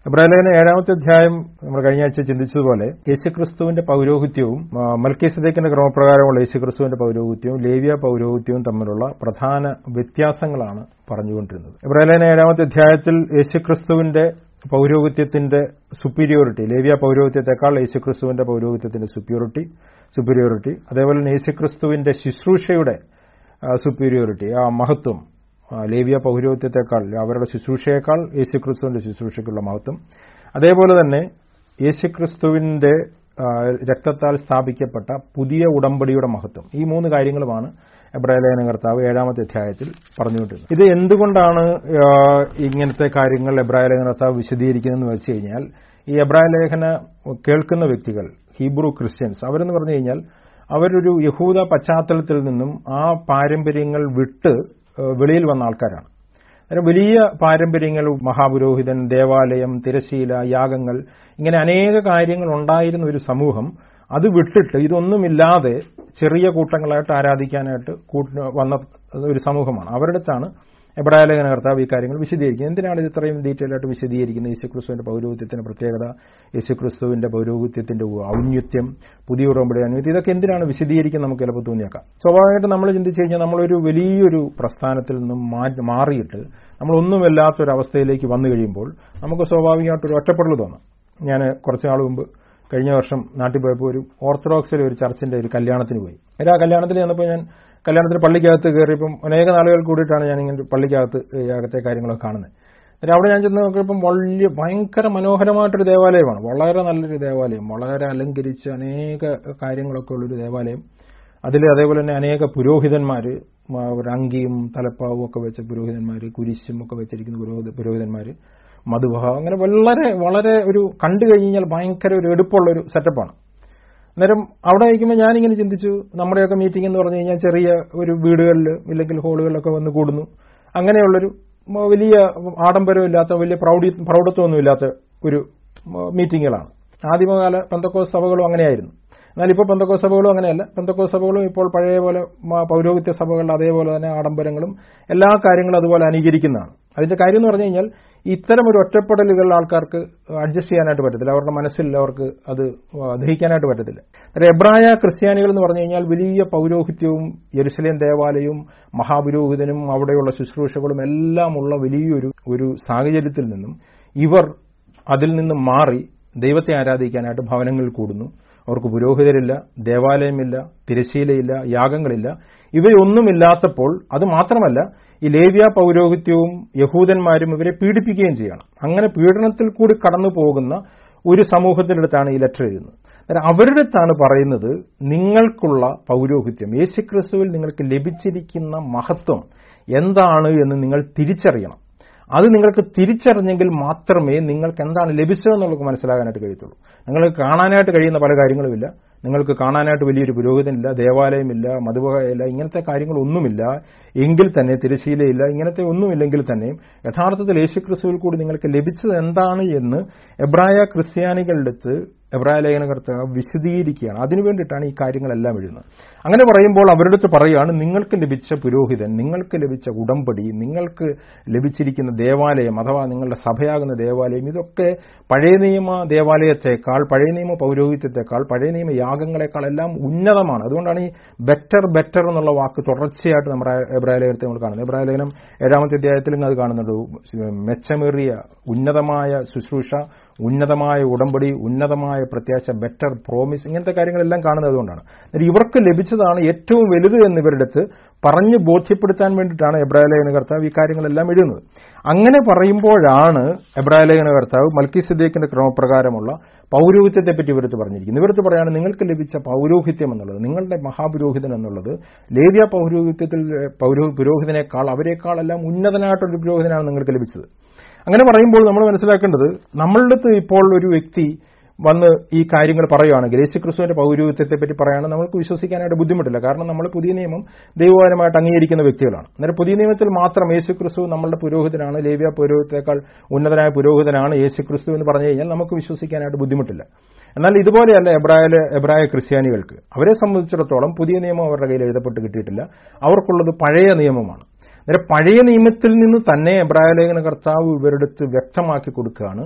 എബ്രാഹിലേഖന ഏഴാമത്തെ അധ്യായം നമ്മൾ കഴിഞ്ഞ ആഴ്ച ചിന്തിച്ചതുപോലെ യേശുക്രിസ്തുവിന്റെ പൗരോഹിത്യവും ആ, മൽക്കീസദേക്കിന്റെ ക്രമപ്രകാരമുള്ള യേശുക്രിസ്തുവിന്റെ പൗരോഹിത്യവും ലേവ്യ പൗരോഹിത്യവും തമ്മിലുള്ള പ്രധാന വ്യത്യാസങ്ങളാണ് പറഞ്ഞുകൊണ്ടിരുന്നത് എബ്രാഹിലേഖന ഏഴാമത്തെ അധ്യായത്തിൽ യേശുക്രിസ്തുവിന്റെ പൗരോഹിത്യത്തിന്റെ സുപ്പീരിയോറിറ്റി ലേവ്യ പൗരോഹിത്യത്തെക്കാൾ യേശുക്രിസ്തുവിന്റെ പൗരോഹിത്യത്തിന്റെ സുപ്പീരിയോറിറ്റി സുപ്പീരിയോറിറ്റി അതേപോലെ തന്നെ യേശുക്രിസ്തുവിന്റെ ശുശ്രൂഷയുടെ സുപ്പീരിയോറിറ്റി ആ മഹത്വം ആ, ലേവ്യ പൗരോഹിത്യത്തെക്കാൾ അവരുടെ ശുശ്രൂഷയേക്കാൾ യേശുക്രിസ്തുവിന്റെ ശുശ്രൂഷയ്ക്കുള്ള മഹത്വം അതേപോലെ തന്നെ യേശുക്രിസ്തുവിന്റെ ആ, രക്തത്താൽ സ്ഥാപിക്കപ്പെട്ട പുതിയ ഉടമ്പടിയുടെ മഹത്വം ഈ മൂന്ന് കാര്യങ്ങളുമാണ് എബ്രാഹിലേഖന കർത്താവ് ഏഴാമത്തെ അധ്യായത്തിൽ പറഞ്ഞുകൊണ്ടിരുന്നത് ഇത് എന്തുകൊണ്ടാണ് ആ, ഇങ്ങനത്തെ കാര്യങ്ങൾ എബ്രാഹിലേഖന കർത്താവ് വിശദീകരിക്കുന്നതെന്ന് വെച്ച് കഴിഞ്ഞാൽ ഈ എബ്രാഹിലേഖന കേൾക്കുന്ന വ്യക്തികൾ ഹീബ്രു ക്രിസ്ത്യൻസ് അവരെന്ന് പറഞ്ഞു കഴിഞ്ഞാൽ അവരൊരു യഹൂദ പശ്ചാത്തലത്തിൽ നിന്നും ആ പാരമ്പര്യങ്ങൾ വിട്ട് ഏഹ് വെളിയിൽ വന്ന ആൾക്കാരാണ് അന്നേരം വലിയ പാരമ്പര്യങ്ങൾ മഹാപുരോഹിതൻ ദേവാലയം തിരശീല യാഗങ്ങൾ ഇങ്ങനെ അനേക കാര്യങ്ങൾ ഉണ്ടായിരുന്ന ഒരു സമൂഹം അത് വിട്ടിട്ട് ഇതൊന്നുമില്ലാതെ ചെറിയ കൂട്ടങ്ങളായിട്ട് ആരാധിക്കാനായിട്ട് കൂട്ട- വന്ന ഒരു സമൂഹമാണ് അവരുടെ അടുത്താണ് എബ്രാഹിലേഖന കർത്താവ് ഈ കാര്യങ്ങൾ വിശദീകരിക്കുന്നത് എന്തിനാണ് ഇത് ഇത്രയും ഡീറ്റെയിൽ ആയിട്ട് വിശദീകരിക്കുന്നത് യേശുക്രിസ്തുവിന്റെ പൗരോഹിത്യത്തിന്റെ പ്രത്യേകത യേശുക്രിസ്തുവിന്റെ പൗരോഹിത്യത്തിന്റെ ഔന്നത്യം പുതിയ ഉടമ്പടി അനുമതി ഇതൊക്കെ എന്തിനാണ് വിശദീകരിക്കുന്നത് നമുക്ക് ചിലപ്പോൾ തോന്നിയേക്കാം സ്വാഭാവികമായിട്ട് നമ്മൾ ചിന്തിച്ചു കഴിഞ്ഞാൽ നമ്മളൊരു വലിയൊരു പ്രസ്ഥാനത്തിൽ നിന്നും മാ- മാറിയിട്ട് നമ്മളൊന്നുമില്ലാത്ത ഒരു അവസ്ഥയിലേക്ക് വന്നു കഴിയുമ്പോൾ നമുക്ക് സ്വാഭാവികമായിട്ടൊരു ഒറ്റപ്പെടൽ തോന്നും ഞാൻ കുറച്ച് നാൾ മുമ്പ് കഴിഞ്ഞ വർഷം നാട്ടിൽ പോയപ്പോൾ ഒരു ഓർത്തഡോക്സിലെ ഒരു ചർച്ചിന്റെ ഒരു കല്യാണത്തിന് പോയി എന്നിട്ട് ആ കല്യാണത്തിന് ചെന്നപ്പോൾ ഞാൻ കല്യാണത്തിന് പള്ളിക്കകത്ത് കയറിയപ്പം അനേക നാളുകൾ കൂടിയിട്ടാണ് ഞാൻ ഇങ്ങനെ പള്ളിക്കകത്ത് ഈ അകത്തെ കാര്യങ്ങളൊക്കെ കാണുന്നത് എന്നിട്ട് അവിടെ ഞാൻ ചെന്ന് നോക്കിയപ്പം വലിയ ഭയങ്കര മനോഹരമായിട്ടൊരു ദേവാലയമാണ് വളരെ നല്ലൊരു ദേവാലയം വളരെ അലങ്കരിച്ച് അനേക കാര്യങ്ങളൊക്കെ ഉള്ളൊരു ദേവാലയം അതിൽ അതേപോലെ തന്നെ അനേക പുരോഹിതന്മാർ ഒരു അങ്കിയും തലപ്പാവും ഒക്കെ വെച്ച പുരോഹിതന്മാർ കുരിശും ഒക്കെ വെച്ചിരിക്കുന്ന പുരോഹിത പുരോഹിതന്മാർ മധുബഹ അങ്ങനെ വളരെ വളരെ ഒരു കണ്ടു കഴിഞ്ഞാൽ ഭയങ്കര ഒരു എടുപ്പുള്ള ഒരു സെറ്റപ്പാണ് അന്നേരം അവിടെ ഇരിക്കുമ്പോൾ ഞാനിങ്ങനെ ചിന്തിച്ചു നമ്മുടെയൊക്കെ മീറ്റിംഗ് എന്ന് പറഞ്ഞു കഴിഞ്ഞാൽ ചെറിയ ഒരു വീടുകളിൽ ഇല്ലെങ്കിൽ ഹാളുകളിലൊക്കെ വന്ന് കൂടുന്നു അങ്ങനെയുള്ളൊരു മ- വലിയ ആഡംബരമില്ലാത്ത വലിയ പ്രൗഢി പ്രൗഢത്വമൊന്നും ഇല്ലാത്ത ഒരു മ- മീറ്റിങ്ങുകളാണ് ആദിമകാല പെന്തക്കോസ് സഭകളും അങ്ങനെയായിരുന്നു എന്നാൽ ഇപ്പോൾ പെന്തക്കോസ് സഭകളും അങ്ങനെയല്ല പെന്തക്കോസ് സഭകളും ഇപ്പോൾ പഴയ പോലെ മ- പൗരോഹിത്യ സഭകളുടെ അതേപോലെ തന്നെ ആഡംബരങ്ങളും എല്ലാ കാര്യങ്ങളും അതുപോലെ അനുകരിക്കുന്നതാണ് അതിന്റെ കാര്യം എന്ന് പറഞ്ഞു കഴിഞ്ഞാൽ ഇത്തരം ഒരു ഒറ്റപ്പെടലുകൾ ആൾക്കാർക്ക് അഡ്ജസ്റ്റ് ചെയ്യാനായിട്ട് പറ്റത്തില്ല അവരുടെ മനസ്സിൽ അവർക്ക് അത് ദഹിക്കാനായിട്ട് പറ്റത്തില്ല അന്നേരം എബ്രായ ക്രിസ്ത്യാനികൾ എന്ന് പറഞ്ഞു കഴിഞ്ഞാൽ വലിയ പൗരോഹിത്യവും യെരുസലേം ദേവാലയവും മഹാപുരോഹിതനും അവിടെയുള്ള ശുശ്രൂഷകളും എല്ലാം ഉള്ള വലിയൊരു ഒരു സാഹചര്യത്തിൽ നിന്നും ഇവർ അതിൽ നിന്നും മാറി ദൈവത്തെ ആരാധിക്കാനായിട്ട് ഭവനങ്ങളിൽ കൂടുന്നു അവർക്ക് പുരോഹിതരില്ല ദേവാലയമില്ല തിരശീലയില്ല യാഗങ്ങളില്ല ഇവയൊന്നുമില്ലാത്തപ്പോൾ അത് മാത്രമല്ല ഈ ലേവ്യ പൗരോഹിത്യവും യഹൂദന്മാരും ഇവരെ പീഡിപ്പിക്കുകയും ചെയ്യണം അങ്ങനെ പീഡനത്തിൽ കൂടി കടന്നു പോകുന്ന ഒരു സമൂഹത്തിനടുത്താണ് ഈ ലെറ്റർ എഴുതുന്നത് അന്നേരം അവരുടെ അടുത്താണ് പറയുന്നത് നിങ്ങൾക്കുള്ള പൗരോഹിത്യം യേശുക്രിസ്തുവിൽ നിങ്ങൾക്ക് ലഭിച്ചിരിക്കുന്ന മഹത്വം എന്താണ് എന്ന് നിങ്ങൾ തിരിച്ചറിയണം അത് നിങ്ങൾക്ക് തിരിച്ചറിഞ്ഞെങ്കിൽ മാത്രമേ നിങ്ങൾക്ക് എന്താണ് ലഭിച്ചതെന്നുള്ളത് മനസ്സിലാകാനായിട്ട് കഴിയത്തുള്ളൂ നിങ്ങൾക്ക് കാണാനായിട്ട് കഴിയുന്ന പല കാര്യങ്ങളുമില്ല നിങ്ങൾക്ക് കാണാനായിട്ട് വലിയൊരു പുരോഹിതനില്ല ദേവാലയമില്ല മധുവകയില്ല ഇങ്ങനത്തെ കാര്യങ്ങളൊന്നുമില്ല എങ്കിൽ തന്നെ തിരശീലയില്ല ഇങ്ങനത്തെ ഒന്നുമില്ലെങ്കിൽ തന്നെയും യഥാർത്ഥത്തിൽ യേശുക്രിസ്തുവിൽ കൂടി നിങ്ങൾക്ക് ലഭിച്ചത് എന്താണ് എന്ന് എബ്രായ ക്രിസ്ത്യാനികളുടെ അടുത്ത് എബ്രായ ലേഖനകർത്താവ് വിശദീകരിക്കുകയാണ് അതിനു വേണ്ടിയിട്ടാണ് ഈ കാര്യങ്ങളെല്ലാം എഴുതുന്നത് അങ്ങനെ പറയുമ്പോൾ അവരുടെ അടുത്ത് പറയുകയാണ് നിങ്ങൾക്ക് ലഭിച്ച പുരോഹിതൻ നിങ്ങൾക്ക് ലഭിച്ച ഉടമ്പടി നിങ്ങൾക്ക് ലഭിച്ചിരിക്കുന്ന ദേവാലയം അഥവാ നിങ്ങളുടെ സഭയാകുന്ന ദേവാലയം ഇതൊക്കെ പഴയ നിയമ ദേവാലയത്തെക്കാൾ പഴയ നിയമ പൗരോഹിത്യത്തെക്കാൾ പഴയ നിയമ യാഗങ്ങളെക്കാൾ എല്ലാം ഉന്നതമാണ് അതുകൊണ്ടാണ് ഈ ബെറ്റർ ബെറ്റർ എന്നുള്ള വാക്ക് തുടർച്ചയായിട്ട് നമ്മുടെ എബ്രായ ലേഖനത്തെ നമ്മൾ കാണുന്നത് എബ്രായ ലേഖനം ഏഴാമത്തെ അധ്യായത്തിലും അത് കാണുന്നുണ്ട് മെച്ചമേറിയ ഉന്നതമായ ശുശ്രൂഷ ഉന്നതമായ ഉടമ്പടി ഉന്നതമായ പ്രത്യാശ ബെറ്റർ പ്രോമിസ് ഇങ്ങനത്തെ കാര്യങ്ങളെല്ലാം കാണുന്നത് അതുകൊണ്ടാണ് എന്നിട്ട് ഇവർക്ക് ലഭിച്ചതാണ് ഏറ്റവും വലുത് എന്ന് ഇവരുടെ അടുത്ത് പറഞ്ഞ് ബോധ്യപ്പെടുത്താൻ വേണ്ടിയിട്ടാണ് എബ്രാഹിലേഖന കർത്താവ് ഈ കാര്യങ്ങളെല്ലാം എഴുതുന്നത് അങ്ങനെ പറയുമ്പോഴാണ് എബ്രാഹിലേഖന കർത്താവ് മൽക്കി സിദ്ദീഖിന്റെ ക്രമപ്രകാരമുള്ള പൗരോഹിത്യത്തെപ്പറ്റി ഇവരത്ത് പറഞ്ഞിരിക്കുന്നത് ഇവരത്ത് പറയാണ് നിങ്ങൾക്ക് ലഭിച്ച പൗരോഹിത്യം എന്നുള്ളത് നിങ്ങളുടെ മഹാപുരോഹിതൻ എന്നുള്ളത് ലേവ്യ പൗരോഹിത്യത്തിൽ പൗരോ പുരോഹിതനേക്കാൾ അവരെക്കാളെല്ലാം ഉന്നതനായിട്ടൊരു പുരോഹിതനാണ് നിങ്ങൾക്ക് ലഭിച്ചത് അങ്ങനെ പറയുമ്പോൾ നമ്മൾ മനസ്സിലാക്കേണ്ടത് നമ്മളുടെ അടുത്ത് ഇപ്പോൾ ഒരു വ്യക്തി വന്ന് ഈ കാര്യങ്ങൾ പറയുകയാണെങ്കിൽ യേശുക്രിസ്തുവിന്റെ പൗരോഹിത്യത്തെ പറ്റി പറയുകയാണെങ്കിൽ നമുക്ക് വിശ്വസിക്കാനായിട്ട് ബുദ്ധിമുട്ടില്ല കാരണം നമ്മൾ പുതിയ നിയമം ദൈവപരമായിട്ട് അംഗീകരിക്കുന്ന വ്യക്തികളാണ് അന്നേരം പുതിയ നിയമത്തിൽ മാത്രം യേശുക്രിസ്തു നമ്മളുടെ പുരോഹിതനാണ് ലേവ്യ പുരോഹിതത്തെക്കാൾ ഉന്നതനായ പുരോഹിതനാണ് യേശുക്രിസ്തു എന്ന് പറഞ്ഞു കഴിഞ്ഞാൽ നമുക്ക് വിശ്വസിക്കാനായിട്ട് ബുദ്ധിമുട്ടില്ല എന്നാൽ ഇതുപോലെയല്ല എബ്രായ എബ്രായ ക്രിസ്ത്യാനികൾക്ക് അവരെ സംബന്ധിച്ചിടത്തോളം പുതിയ നിയമം അവരുടെ കയ്യിൽ എഴുതപ്പെട്ട് കിട്ടിയിട്ടില്ല അവർക്കുള്ളത് പഴയ നിയമമാണ് അന്നേരം പഴയ നിയമത്തിൽ നിന്ന് തന്നെ എബ്രായ ലേഖന കർത്താവ് ഇവരുടെ അടുത്ത് വ്യക്തമാക്കി കൊടുക്കുകയാണ്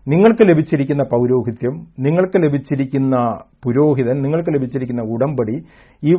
നിങ്ങൾക്ക് ലഭിച്ചിരിക്കുന്ന പൗരോഹിത്യം നിങ്ങൾക്ക് ലഭിച്ചിരിക്കുന്ന പുരോഹിതൻ നിങ്ങൾക്ക് ലഭിച്ചിരിക്കുന്ന ഉടമ്പടി ഇവ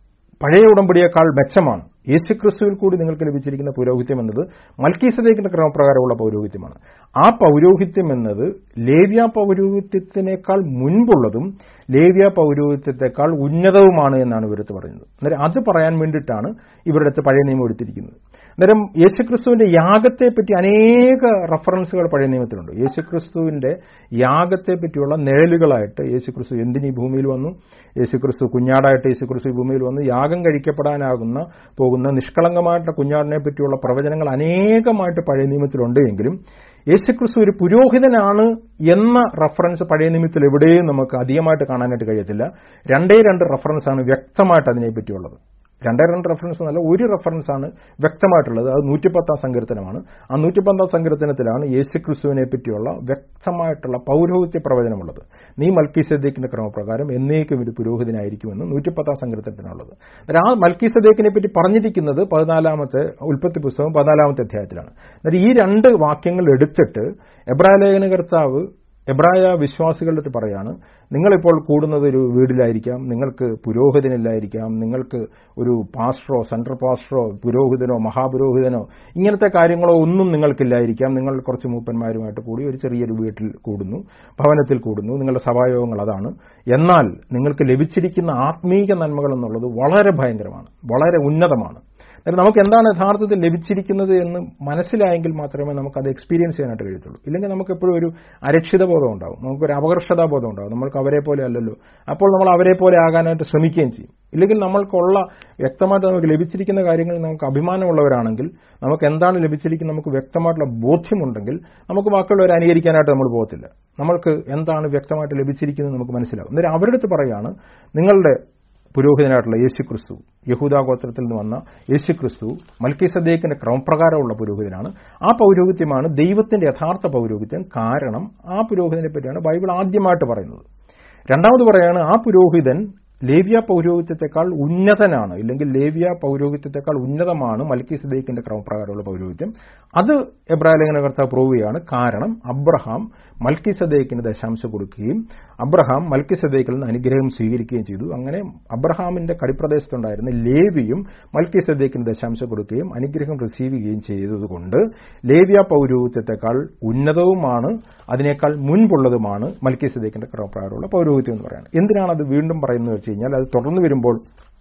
പഴയ ഉടമ്പടിയേക്കാൾ മെച്ചമാണ് യേശുക്രിസ്തുവിൽ കൂടി നിങ്ങൾക്ക് ലഭിച്ചിരിക്കുന്ന പൗരോഹിത്യം എന്നത് മൽക്കീസദേക്കിന്റെ ക്രമപ്രകാരമുള്ള പൗരോഹിത്യമാണ് ആ പൗരോഹിത്യം എന്നത് ലേവ്യ പൗരോഹിത്യത്തിനേക്കാൾ മുൻപുള്ളതും ലേവ്യ പൗരോഹിത്യത്തെക്കാൾ ഉന്നതവുമാണ് എന്നാണ് ഇവരടുത്ത് പറയുന്നത് അന്നേരം അത് പറയാൻ വേണ്ടിയിട്ടാണ് ഇവരുടെ അടുത്ത് പഴയ നിയമം എടുത്തിരിക്കുന്നത് അന്നേരം യേശുക്രിസ്തുവിന്റെ യാഗത്തെപ്പറ്റി അനേക റഫറൻസുകൾ പഴയ നിയമത്തിലുണ്ട് യേശുക്രിസ്തുവിന്റെ യാഗത്തെ പറ്റിയുള്ള നിഴലുകളായിട്ട് യേശുക്രിസ്തു എന്തിനീ ഭൂമിയിൽ വന്നു യേശുക്രിസ്തു കുഞ്ഞാടായിട്ട് യേശുക്രിസ്തു ഈ ഭൂമിയിൽ വന്നു യാഗം കഴിക്കപ്പെടാനാകുന്ന പോകുന്ന നിഷ്കളങ്കമായിട്ടുള്ള കുഞ്ഞാടിനെ പറ്റിയുള്ള പ്രവചനങ്ങൾ അനേകമായിട്ട് പഴയ നിയമത്തിലുണ്ട് എങ്കിലും യേശുക്രിസ്തു ഒരു പുരോഹിതനാണ് എന്ന റഫറൻസ് പഴയ നിയമത്തിൽ എവിടെയും നമുക്ക് അധികമായിട്ട് കാണാനായിട്ട് കഴിയത്തില്ല രണ്ടേ രണ്ട് റഫറൻസാണ് വ്യക്തമായിട്ട് അതിനെപ്പറ്റിയുള്ളത് രണ്ടേ രണ്ട് റെഫറൻസ് എന്നല്ല ഒരു റെഫറൻസ് ആണ് വ്യക്തമായിട്ടുള്ളത് അത് നൂറ്റിപ്പത്താം സങ്കീർത്തനമാണ് ആ നൂറ്റിപ്പത്താം സങ്കീർത്തനത്തിലാണ് യേശുക്രിസ്തുവിനെ പറ്റിയുള്ള വ്യക്തമായിട്ടുള്ള പൗരോഹിത്യ പ്രവചനമുള്ളത് നീ മൽക്കീസദേക്കിന്റെ ക്രമപ്രകാരം എന്നേക്കും ഒരു പുരോഹിതനായിരിക്കുമെന്ന് നൂറ്റിപ്പത്താം സങ്കീർത്തനത്തിനുള്ളത് ആ മൽക്കീസദേക്കിനെ പറ്റി പറഞ്ഞിരിക്കുന്നത് പതിനാലാമത്തെ ഉൽപ്പത്തി പുസ്തകം പതിനാലാമത്തെ അധ്യായത്തിലാണ് എന്നാൽ ഈ രണ്ട് വാക്യങ്ങൾ എടുത്തിട്ട് എബ്രായ ലേഖനകർത്താവ് എബ്രായ വിശ്വാസികളുടെ അടുത്ത് പറയാണ് നിങ്ങളിപ്പോൾ കൂടുന്നത് ഒരു വീടിലായിരിക്കാം നിങ്ങൾക്ക് പുരോഹിതനില്ലായിരിക്കാം നിങ്ങൾക്ക് ഒരു പാസ്റ്ററോ സെൻട്രൽ പാസ്റ്ററോ പുരോഹിതനോ മഹാപുരോഹിതനോ ഇങ്ങനത്തെ കാര്യങ്ങളോ ഒന്നും നിങ്ങൾക്കില്ലായിരിക്കാം നിങ്ങൾ കുറച്ച് മൂപ്പന്മാരുമായിട്ട് കൂടി ഒരു ചെറിയൊരു വീട്ടിൽ കൂടുന്നു ഭവനത്തിൽ കൂടുന്നു നിങ്ങളുടെ സഭായോഗങ്ങൾ അതാണ് എന്നാൽ നിങ്ങൾക്ക് ലഭിച്ചിരിക്കുന്ന ആത്മീക നന്മകൾ എന്നുള്ളത് വളരെ ഭയങ്കരമാണ് വളരെ ഉന്നതമാണ് അതായത് നമുക്ക് എന്താണ് യഥാർത്ഥത്തിൽ ലഭിച്ചിരിക്കുന്നത് എന്ന് മനസ്സിലായെങ്കിൽ മാത്രമേ നമുക്ക് അത് എക്സ്പീരിയൻസ് ചെയ്യാനായിട്ട് കഴിയത്തുള്ളൂ ഇല്ലെങ്കിൽ നമുക്ക് എപ്പോഴും ഒരു അരക്ഷിത ബോധം ഉണ്ടാവും നമുക്കൊരു അപകർഷതാ ബോധം ഉണ്ടാവും നമ്മൾക്ക് അവരെ പോലെ അല്ലല്ലോ അപ്പോൾ നമ്മൾ അവരെ പോലെ ആകാനായിട്ട് ശ്രമിക്കുകയും ചെയ്യും ഇല്ലെങ്കിൽ നമ്മൾക്കുള്ള വ്യക്തമായിട്ട് നമുക്ക് ലഭിച്ചിരിക്കുന്ന കാര്യങ്ങളിൽ നമുക്ക് അഭിമാനമുള്ളവരാണെങ്കിൽ നമുക്ക് എന്താണ് ലഭിച്ചിരിക്കുന്നത് നമുക്ക് വ്യക്തമായിട്ടുള്ള ബോധ്യമുണ്ടെങ്കിൽ നമുക്ക് ബാക്കിയുള്ളവരെ അനുകരിക്കാനായിട്ട് നമ്മൾ പോകത്തില്ല നമ്മൾക്ക് എന്താണ് വ്യക്തമായിട്ട് ലഭിച്ചിരിക്കുന്നത് നമുക്ക് മനസ്സിലാവും അന്നേരം അവരുടെ അടുത്ത് പറയാണ് നിങ്ങളുടെ പുരോഹിതനായിട്ടുള്ള യേശുക്രിസ്തു യഹൂദാഗോത്രത്തിൽ നിന്ന് വന്ന യേശുക്രിസ്തു മൽക്കിസദേക്കിന്റെ ക്രമപ്രകാരമുള്ള പുരോഹിതനാണ് ആ പൗരോഹിത്യമാണ് ദൈവത്തിന്റെ യഥാർത്ഥ പൗരോഹിത്യം കാരണം ആ പുരോഹിതനെ പറ്റിയാണ് ബൈബിൾ ആദ്യമായിട്ട് പറയുന്നത് രണ്ടാമത് പറയാണ് ആ പുരോഹിതൻ ലേവ്യ പൗരോഹിത്യത്തെക്കാൾ ഉന്നതനാണ് ഇല്ലെങ്കിൽ ലേവ്യ പൗരോഹിത്യത്തെക്കാൾ ഉന്നതമാണ് മൽക്കി സദേക്കിന്റെ ക്രമപ്രകാരമുള്ള പൗരോഹിത്യം അത് എബ്രാലേഖന കർത്താവ് പ്രൂവ് ചെയ്യാണ് കാരണം അബ്രഹാം മൽക്കി സദേക്കിന് ദശാംശം കൊടുക്കുകയും അബ്രഹാം മൽക്കി സദേക്കിൽ നിന്ന് അനുഗ്രഹം സ്വീകരിക്കുകയും ചെയ്തു അങ്ങനെ അബ്രഹാമിന്റെ കടിപ്രദേശത്തുണ്ടായിരുന്ന ലേവിയും മൽക്കി സദേക്കിന് ദശാംശം കൊടുക്കുകയും അനുഗ്രഹം റിസീവ് ചെയ്യുകയും ചെയ്തതുകൊണ്ട് ലേവ്യ പൗരോഹിത്യത്തെക്കാൾ ഉന്നതവുമാണ് അതിനേക്കാൾ മുൻപുള്ളതുമാണ് മൽക്കി സദേക്കിന്റെ ക്രമപ്രകാരമുള്ള പൗരോഹിത്യം എന്ന് പറയുന്നത് എന്തിനാണ് അത് വീണ്ടും പറയുന്നത് വെച്ച് കഴിഞ്ഞാൽ അത് തുടർന്ന് വരുമ്പോൾ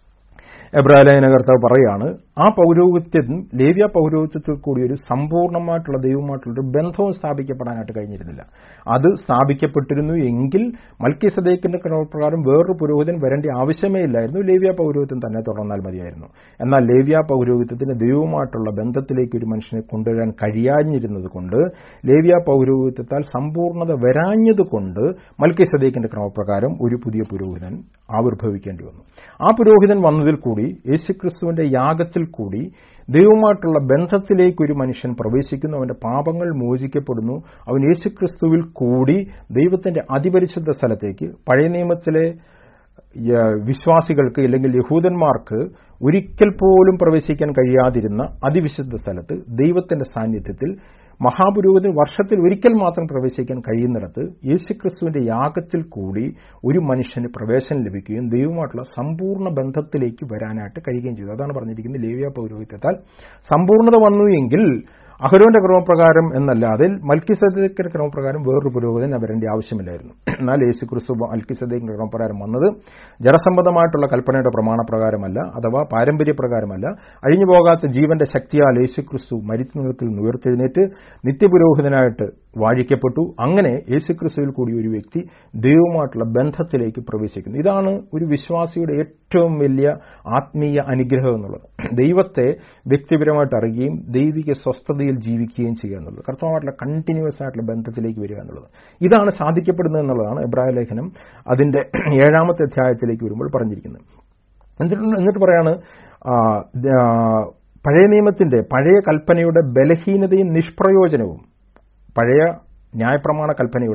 എബ്രാലേഖന കർത്താവ് പറയാണ് ആ പൗരോഹിത്യം ലേവ്യ പൗരോഹിത്യത്തിൽ കൂടി ഒരു സമ്പൂർണ്ണമായിട്ടുള്ള ദൈവമായിട്ടുള്ള ഒരു ബന്ധവും സ്ഥാപിക്കപ്പെടാനായിട്ട് കഴിഞ്ഞിരുന്നില്ല അത് സ്ഥാപിക്കപ്പെട്ടിരുന്നു എങ്കിൽ മൽക്കി സദേക്കിന്റെ ക്രമപ്രകാരം വേറൊരു പുരോഹിതൻ വരേണ്ട ആവശ്യമേ ഇല്ലായിരുന്നു ലേവ്യ പൗരോഹിത്യം തന്നെ തുടർന്നാൽ മതിയായിരുന്നു എന്നാൽ ലേവ്യ പൗരോഹിത്യത്തിന് ദൈവവുമായിട്ടുള്ള ബന്ധത്തിലേക്ക് ഒരു മനുഷ്യനെ കൊണ്ടുവരാൻ കഴിയാഞ്ഞിരുന്നത് കൊണ്ട് ലേവ്യ പൗരോഹിത്യത്താൽ സമ്പൂർണ്ണത വരാഞ്ഞതുകൊണ്ട് മൽക്കി സദേക്കിന്റെ ക്രമപ്രകാരം ഒരു പുതിയ പുരോഹിതൻ ആവിർഭവിക്കേണ്ടി വന്നു ആ പുരോഹിതൻ വന്നതിൽ കൂടി യേശുക്രിസ്തുവിന്റെ യാഗത്തിൽ കൂടി ദൈവവുമായിട്ടുള്ള ബന്ധത്തിലേക്ക് ഒരു മനുഷ്യൻ പ്രവേശിക്കുന്നു അവന്റെ പാപങ്ങൾ മോചിക്കപ്പെടുന്നു അവൻ യേശുക്രിസ്തുവിൽ കൂടി ദൈവത്തിന്റെ അതിപരിശുദ്ധ സ്ഥലത്തേക്ക് പഴയ നിയമത്തിലെ വിശ്വാസികൾക്ക് അല്ലെങ്കിൽ യഹൂദന്മാർക്ക് ഒരിക്കൽ പോലും പ്രവേശിക്കാൻ കഴിയാതിരുന്ന അതിവിശുദ്ധ സ്ഥലത്ത് ദൈവത്തിന്റെ സാന്നിധ്യത്തിൽ മഹാപുരോഹിതൻ വർഷത്തിൽ ഒരിക്കൽ മാത്രം പ്രവേശിക്കാൻ കഴിയുന്നിടത്ത് യേശുക്രിസ്തുവിന്റെ യാഗത്തിൽ കൂടി ഒരു മനുഷ്യന് പ്രവേശനം ലഭിക്കുകയും ദൈവമായിട്ടുള്ള സമ്പൂർണ്ണ ബന്ധത്തിലേക്ക് വരാനായിട്ട് കഴിയുകയും ചെയ്തു അതാണ് പറഞ്ഞിരിക്കുന്നത് ലേവ്യ പൗരോഹിത്യത്താൽ സമ്പൂർണ്ണത വന്നു എങ്കിൽ അഹരോന്റെ ക്രമപ്രകാരം എന്നല്ലാതെ മൽക്കിസദേക്കിന്റെ ക്രമപ്രകാരം വേറൊരു പുരോഹിതൻ വരേണ്ട ആവശ്യമില്ലായിരുന്നു എന്നാൽ യേശു ക്രിസ്തു മൽക്കിസദേക്കിന്റെ ക്രമപ്രകാരം വന്നത് ജലസംബന്ധമായിട്ടുള്ള കൽപ്പനയുടെ പ്രമാണപ്രകാരമല്ല അഥവാ പാരമ്പര്യപ്രകാരമല്ല അഴിഞ്ഞുപോകാത്ത ജീവന്റെ ശക്തിയാൽ യേശു ക്രിസ്തു മരിച്ചുനിർത്തിൽ ഉയർത്തെഴുന്നേറ്റ് നിത്യപുരോഹിതനായിട്ട് വാഴിക്കപ്പെട്ടു അങ്ങനെ യേശുക്രിസ്തുവിൽ കൂടി ഒരു വ്യക്തി ദൈവവുമായിട്ടുള്ള ബന്ധത്തിലേക്ക് പ്രവേശിക്കുന്നു ഇതാണ് ഒരു വിശ്വാസിയുടെ ഏറ്റവും വലിയ ആത്മീയ അനുഗ്രഹം എന്നുള്ളത് ദൈവത്തെ വ്യക്തിപരമായിട്ട് അറിയുകയും ദൈവിക സ്വസ്ഥതയിൽ ജീവിക്കുകയും ചെയ്യുക എന്നുള്ളത് കർത്തവമായിട്ടുള്ള കണ്ടിന്യൂസ് ആയിട്ടുള്ള ബന്ധത്തിലേക്ക് വരിക എന്നുള്ളത് ഇതാണ് സാധിക്കപ്പെടുന്നത് എന്നുള്ളതാണ് എബ്രായ ലേഖനം അതിന്റെ ഏഴാമത്തെ അധ്യായത്തിലേക്ക് വരുമ്പോൾ പറഞ്ഞിരിക്കുന്നത് എന്നിട്ട് എന്നിട്ട് പറയാണ് പഴയ നിയമത്തിന്റെ പഴയ കൽപ്പനയുടെ ബലഹീനതയും നിഷ്പ്രയോജനവും പഴയ ന്യായപ്രമാണ കൽപ്പനയുടെ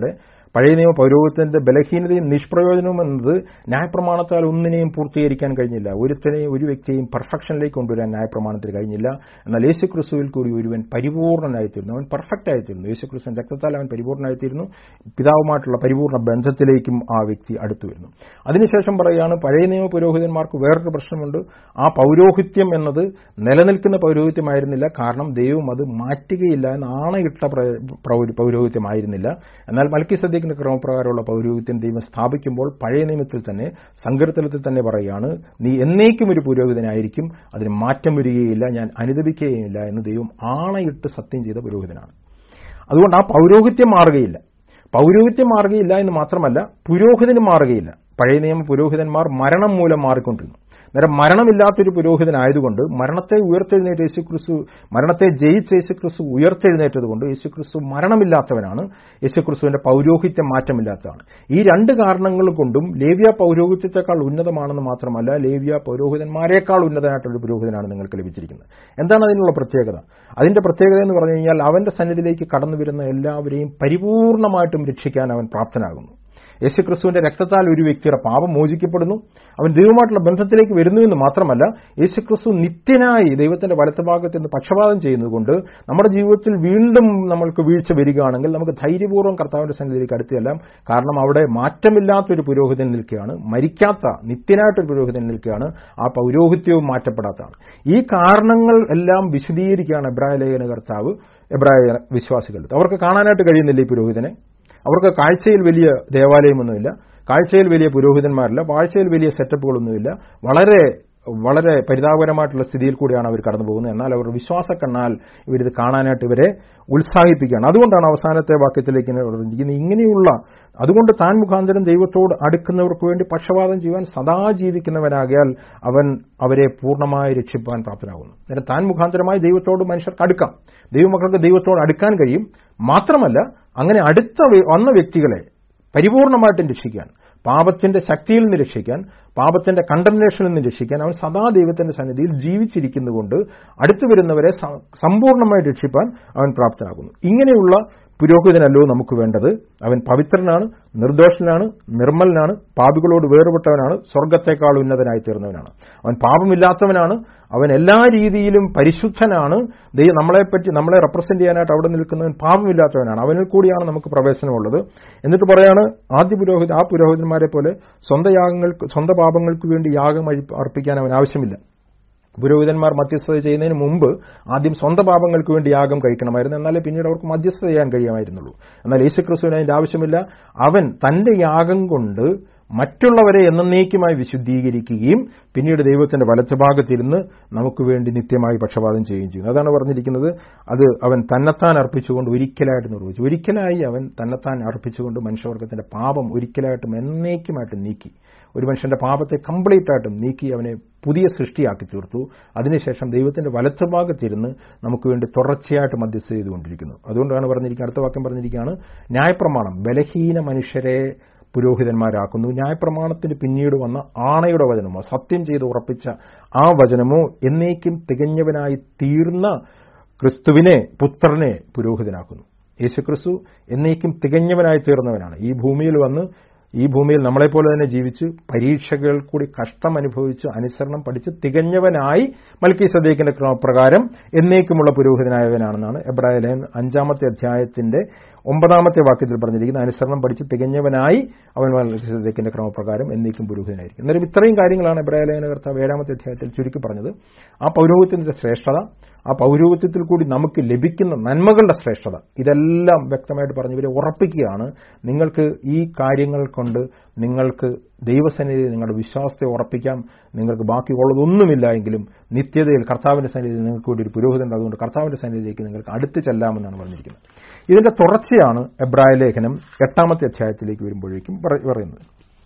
പഴയ നിയമ പൗരോഹിത്യത്തിന്റെ ബലഹീനതയും നിഷ്പ്രയോജനവും എന്നത് ന്യായപ്രമാണത്താൽ ഒന്നിനെയും പൂർത്തീകരിക്കാൻ കഴിഞ്ഞില്ല ഒരുത്തനെയും ഒരു വ്യക്തിയെയും പെർഫെക്ഷനിലേക്ക് കൊണ്ടുവരാൻ ന്യായപ്രമാണത്തിന് കഴിഞ്ഞില്ല എന്നാൽ യേശുക്രിസ്തുവിൽ കൂടി ഒരുവൻ പരിപൂർണനായിത്തീരുന്നു അവൻ പെർഫെക്റ്റ് ആയിത്തീരുന്നു യേശുക്രിസ്തുവിൻ രക്തത്താൽ അവൻ പരിപൂർണനായിത്തീരുന്നു പിതാവുമായിട്ടുള്ള പരിപൂർണ്ണ ബന്ധത്തിലേക്കും ആ വ്യക്തി അടുത്തു വരുന്നു അതിനുശേഷം പറയുകയാണ് പഴയ നിയമ പുരോഹിതന്മാർക്ക് വേറൊരു പ്രശ്നമുണ്ട് ആ പൗരോഹിത്യം എന്നത് നിലനിൽക്കുന്ന പൗരോഹിത്യമായിരുന്നില്ല കാരണം ദൈവം അത് മാറ്റുകയില്ല എന്ന് ആണയിട്ട പൗരോഹിത്യമായിരുന്നില്ല എന്നാൽ മൽക്കി സദ്യക്കിന്റെ ക്രമപ്രകാരമുള്ള പൗരോഹിത്യം ദൈവം സ്ഥാപിക്കുമ്പോൾ പഴയ നിയമത്തിൽ തന്നെ സങ്കീർത്തനത്തിൽ തന്നെ പറയുകയാണ് നീ എന്നേക്കും ഒരു പുരോഹിതനായിരിക്കും അതിന് മാറ്റം വരികയില്ല ഞാൻ അനുദപിക്കുകയില്ല എന്ന് ദൈവം ആണയിട്ട് സത്യം ചെയ്ത പുരോഹിതനാണ് അതുകൊണ്ട് ആ പൗരോഹിത്യം മാറുകയില്ല പൗരോഹിത്യം മാറുകയില്ല എന്ന് മാത്രമല്ല പുരോഹിതന് മാറുകയില്ല പഴയ നിയമ പുരോഹിതന്മാർ മരണം മൂലം മാറിക്കൊണ്ടിരുന്നു നേരം മരണമില്ലാത്തൊരു പുരോഹിതനായതുകൊണ്ട് മരണത്തെ ഉയർത്തെഴുന്നേറ്റ് യേശുക്രിസ്തു മരണത്തെ ജയിച്ച് യേശുക്രിസ്തു ഉയർത്തെഴുന്നേറ്റതുകൊണ്ട് യേശുക്രിസ്തു മരണമില്ലാത്തവനാണ് യേശുക്രിസ്തുവിന്റെ പൗരോഹിത്യം മാറ്റമില്ലാത്തതാണ് ഈ രണ്ട് കാരണങ്ങൾ കൊണ്ടും ലേവ്യ പൗരോഹിത്യത്തെക്കാൾ ഉന്നതമാണെന്ന് മാത്രമല്ല ലേവ്യ പൗരോഹിതന്മാരെക്കാൾ ഉന്നതനായിട്ടൊരു പുരോഹിതനാണ് നിങ്ങൾക്ക് ലഭിച്ചിരിക്കുന്നത് എന്താണ് അതിനുള്ള പ്രത്യേകത അതിന്റെ പ്രത്യേകത എന്ന് പറഞ്ഞു കഴിഞ്ഞാൽ അവന്റെ സന്നിധിയിലേക്ക് കടന്നു വരുന്ന എല്ലാവരെയും പരിപൂർണമായിട്ടും രക്ഷിക്കാൻ അവൻ പ്രാപ്തനാകുന്നു യേശുക്രിസ്തുവിന്റെ രക്തത്താൽ ഒരു വ്യക്തിയുടെ പാപം മോചിക്കപ്പെടുന്നു അവൻ ദൈവമായിട്ടുള്ള ബന്ധത്തിലേക്ക് വരുന്നു എന്ന് മാത്രമല്ല യേശുക്രിസ്തു നിത്യനായി ദൈവത്തിന്റെ വലത്തുഭാഗത്ത് നിന്ന് പക്ഷപാതം ചെയ്യുന്നതുകൊണ്ട് നമ്മുടെ ജീവിതത്തിൽ വീണ്ടും നമ്മൾക്ക് വീഴ്ച വരികയാണെങ്കിൽ നമുക്ക് ധൈര്യപൂർവ്വം കർത്താവിന്റെ സന്നിധിയിലേക്ക് അടുത്തെല്ലാം കാരണം അവിടെ മാറ്റമില്ലാത്തൊരു പുരോഹിതൻ നിൽക്കുകയാണ് മരിക്കാത്ത നിത്യനായിട്ടൊരു പുരോഹിതൻ നിൽക്കുകയാണ് ആ പൗരോഹിത്യവും മാറ്റപ്പെടാത്തതാണ് ഈ കാരണങ്ങൾ എല്ലാം വിശദീകരിക്കുകയാണ് എബ്രായ ലേഖന കർത്താവ് എബ്രായ വിശ്വാസികളുടെ അവർക്ക് കാണാനായിട്ട് കഴിയുന്നില്ല ഈ പുരോഹിതനെ അവർക്ക് കാഴ്ചയിൽ വലിയ ദേവാലയമൊന്നുമില്ല കാഴ്ചയിൽ വലിയ പുരോഹിതന്മാരില്ല കാഴ്ചയിൽ വലിയ സെറ്റപ്പുകളൊന്നുമില്ല വളരെ വളരെ പരിതാപകരമായിട്ടുള്ള സ്ഥിതിയിൽ കൂടിയാണ് അവർ കടന്നു പോകുന്നത് എന്നാൽ അവർ വിശ്വാസക്കണ്ണാൽ ഇവരിത് കാണാനായിട്ട് ഇവരെ ഉത്സാഹിപ്പിക്കുകയാണ് അതുകൊണ്ടാണ് അവസാനത്തെ വാക്യത്തിലേക്ക് പറഞ്ഞിരിക്കുന്നത് ഇങ്ങനെയുള്ള അതുകൊണ്ട് താൻ മുഖാന്തരം ദൈവത്തോട് അടുക്കുന്നവർക്ക് വേണ്ടി പക്ഷപാതം ചെയ്യുവാൻ സദാ ജീവിക്കുന്നവനാകിയാൽ അവൻ അവരെ പൂർണ്ണമായി രക്ഷിപ്പാൻ പ്രാപ്തനാകുന്നു നേരെ താൻ മുഖാന്തരമായി ദൈവത്തോട് മനുഷ്യർക്ക് അടുക്കാം ദൈവമക്കൾക്ക് ദൈവത്തോട് അടുക്കാൻ കഴിയും മാത്രമല്ല അങ്ങനെ അടുത്ത വന്ന വ്യക്തികളെ പരിപൂർണമായിട്ടും രക്ഷിക്കാൻ പാപത്തിന്റെ ശക്തിയിൽ നിന്ന് രക്ഷിക്കാൻ പാപത്തിന്റെ കണ്ടംനേഷനിൽ നിന്ന് രക്ഷിക്കാൻ അവൻ സദാ ദൈവത്തിന്റെ സന്നിധിയിൽ ജീവിച്ചിരിക്കുന്നുകൊണ്ട് അടുത്തു വരുന്നവരെ സമ്പൂർണ്ണമായി രക്ഷിപ്പാൻ അവൻ പ്രാപ്തനാകുന്നു ഇങ്ങനെയുള്ള പുരോഹിതനല്ലോ നമുക്ക് വേണ്ടത് അവൻ പവിത്രനാണ് നിർദോഷനാണ് നിർമ്മലനാണ് പാപികളോട് വേറുപെട്ടവനാണ് സ്വർഗത്തെക്കാൾ ഉന്നതനായി തീർന്നവനാണ് അവൻ പാപമില്ലാത്തവനാണ് അവൻ എല്ലാ രീതിയിലും പരിശുദ്ധനാണ് ദൈവം നമ്മളെപ്പറ്റി നമ്മളെ റെപ്രസെന്റ് ചെയ്യാനായിട്ട് അവിടെ നിൽക്കുന്നവൻ പാപമില്ലാത്തവനാണ് അവനിൽ കൂടിയാണ് നമുക്ക് പ്രവേശനമുള്ളത് എന്നിട്ട് പറയാണ് ആദ്യ പുരോഹിത ആ പുരോഹിതന്മാരെ പോലെ സ്വന്തം യാഗങ്ങൾക്ക് സ്വന്തം പാപങ്ങൾക്ക് വേണ്ടി യാഗം അർപ്പിക്കാൻ അവൻ ആവശ്യമില്ല പുരോഹിതന്മാർ മധ്യസ്ഥത ചെയ്യുന്നതിന് മുമ്പ് ആദ്യം സ്വന്തം പാപങ്ങൾക്ക് വേണ്ടി യാഗം കഴിക്കണമായിരുന്നു എന്നാലേ പിന്നീട് അവർക്ക് മധ്യസ്ഥത ചെയ്യാൻ കഴിയുമായിരുന്നുള്ളൂ എന്നാൽ യേശുക്രിസ്തുവിന് അതിന്റെ ആവശ്യമില്ല അവൻ തന്റെ യാഗം കൊണ്ട് മറ്റുള്ളവരെ എന്നേക്കുമായി വിശുദ്ധീകരിക്കുകയും പിന്നീട് ദൈവത്തിന്റെ വലത്തുഭാഗത്തിരുന്ന് നമുക്ക് വേണ്ടി നിത്യമായി പക്ഷപാതം ചെയ്യുകയും ചെയ്യുന്നു അതാണ് പറഞ്ഞിരിക്കുന്നത് അത് അവൻ തന്നെത്താൻ അർപ്പിച്ചുകൊണ്ട് ഒരിക്കലായിട്ട് നിർവഹിച്ചു ഒരിക്കലായി അവൻ തന്നെത്താൻ അർപ്പിച്ചുകൊണ്ട് മനുഷ്യവർഗത്തിന്റെ പാപം ഒരിക്കലായിട്ടും എന്നേക്കുമായിട്ടും നീക്കി ഒരു മനുഷ്യന്റെ പാപത്തെ കംപ്ലീറ്റ് ആയിട്ടും നീക്കി അവനെ പുതിയ സൃഷ്ടിയാക്കി തീർത്തു അതിനുശേഷം ദൈവത്തിന്റെ വലത്തുഭാഗത്തിരുന്ന് നമുക്ക് വേണ്ടി തുടർച്ചയായിട്ട് മധ്യസ്ഥ ചെയ്തുകൊണ്ടിരിക്കുന്നു അതുകൊണ്ടാണ് പറഞ്ഞിരിക്കുന്നത് അടുത്ത വാക്യം പറഞ്ഞിരിക്കുകയാണ് ന്യായപ്രമാണം ബലഹീന മനുഷ്യരെ പുരോഹിതന്മാരാക്കുന്നു ന്യായപ്രമാണത്തിന് പിന്നീട് വന്ന ആണയുടെ വചനമോ സത്യം ചെയ്ത് ഉറപ്പിച്ച ആ വചനമോ എന്നേക്കും തികഞ്ഞവനായി തീർന്ന ക്രിസ്തുവിനെ പുത്രനെ പുരോഹിതനാക്കുന്നു യേശുക്രിസ്തു എന്നേക്കും തികഞ്ഞവനായി തീർന്നവനാണ് ഈ ഭൂമിയിൽ വന്ന് ഈ ഭൂമിയിൽ നമ്മളെപ്പോലെ തന്നെ ജീവിച്ച് പരീക്ഷകൾ കൂടി കഷ്ടം അനുഭവിച്ച് അനുസരണം പഠിച്ച് തികഞ്ഞവനായി മൽക്കി സദേക്കിന്റെ ക്രമപ്രകാരം എന്നേക്കുമുള്ള പുരോഹിതനായവനാണെന്നാണ് എബ്രാഹിലേൻ അഞ്ചാമത്തെ അധ്യായത്തിന്റെ ഒമ്പതാമത്തെ വാക്യത്തിൽ പറഞ്ഞിരിക്കുന്ന അനുസരണം പഠിച്ച് തികഞ്ഞവനായി അവൻ മൽക്കി സദേക്കിന്റെ ക്രമപ്രകാരം എന്നേക്കും പുരോഹിതനായിരിക്കും എന്നാലും ഇത്രയും കാര്യങ്ങളാണ് എബ്രാഹിലേന കർത്താവ് ഏഴാമത്തെ അധ്യായത്തിൽ ചുരുക്കി പറഞ്ഞത് ആ പൗരോഹിത്യത്തിന്റെ ശ്രേഷ്ഠത ആ പൗരോഹിത്യത്തിൽ കൂടി നമുക്ക് ലഭിക്കുന്ന നന്മകളുടെ ശ്രേഷ്ഠത ഇതെല്ലാം വ്യക്തമായിട്ട് പറഞ്ഞു ഇവരെ ഉറപ്പിക്കുകയാണ് നിങ്ങൾക്ക് ഈ കാര്യങ്ങൾ കൊണ്ട് നിങ്ങൾക്ക് ദൈവസന്നിധി നിങ്ങളുടെ വിശ്വാസത്തെ ഉറപ്പിക്കാം നിങ്ങൾക്ക് ബാക്കിയുള്ളതൊന്നുമില്ല എങ്കിലും നിത്യതയിൽ കർത്താവിന്റെ സന്നിധി നിങ്ങൾക്ക് വേണ്ടി ഒരു പുരോഹിതൻ അതുകൊണ്ട് കർത്താവിന്റെ സന്നിധിയിലേക്ക് നിങ്ങൾക്ക് അടുത്ത് ചെല്ലാമെന്നാണ് പറഞ്ഞിരിക്കുന്നത് ഇതിന്റെ തുടർച്ചയാണ് എബ്രായ ലേഖനം എട്ടാമത്തെ അധ്യായത്തിലേക്ക് വരുമ്പോഴേക്കും പറയുന്നത്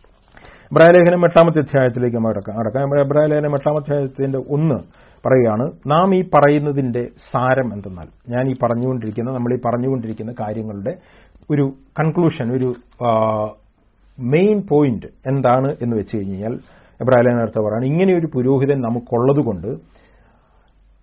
എബ്രായ ലേഖനം എട്ടാമത്തെ അധ്യായത്തിലേക്ക് അടക്കാം അടക്കാം എബ്രായ ലേഖനം എട്ടാമത്തെ അധ്യായത്തിന്റെ ഒന്ന് പറയുകയാണ് നാം ഈ പറയുന്നതിന്റെ സാരം എന്തെന്നാൽ ഞാൻ ഈ പറഞ്ഞുകൊണ്ടിരിക്കുന്ന നമ്മൾ ഈ പറഞ്ഞുകൊണ്ടിരിക്കുന്ന കാര്യങ്ങളുടെ ഒരു കൺക്ലൂഷൻ ഒരു മെയിൻ പോയിന്റ് എന്താണ് എന്ന് വെച്ച് കഴിഞ്ഞാൽ എബ്രാഹിലേനർത്ഥ പറയാണ് ഇങ്ങനെ ഒരു പുരോഹിതൻ നമുക്കുള്ളതുകൊണ്ട്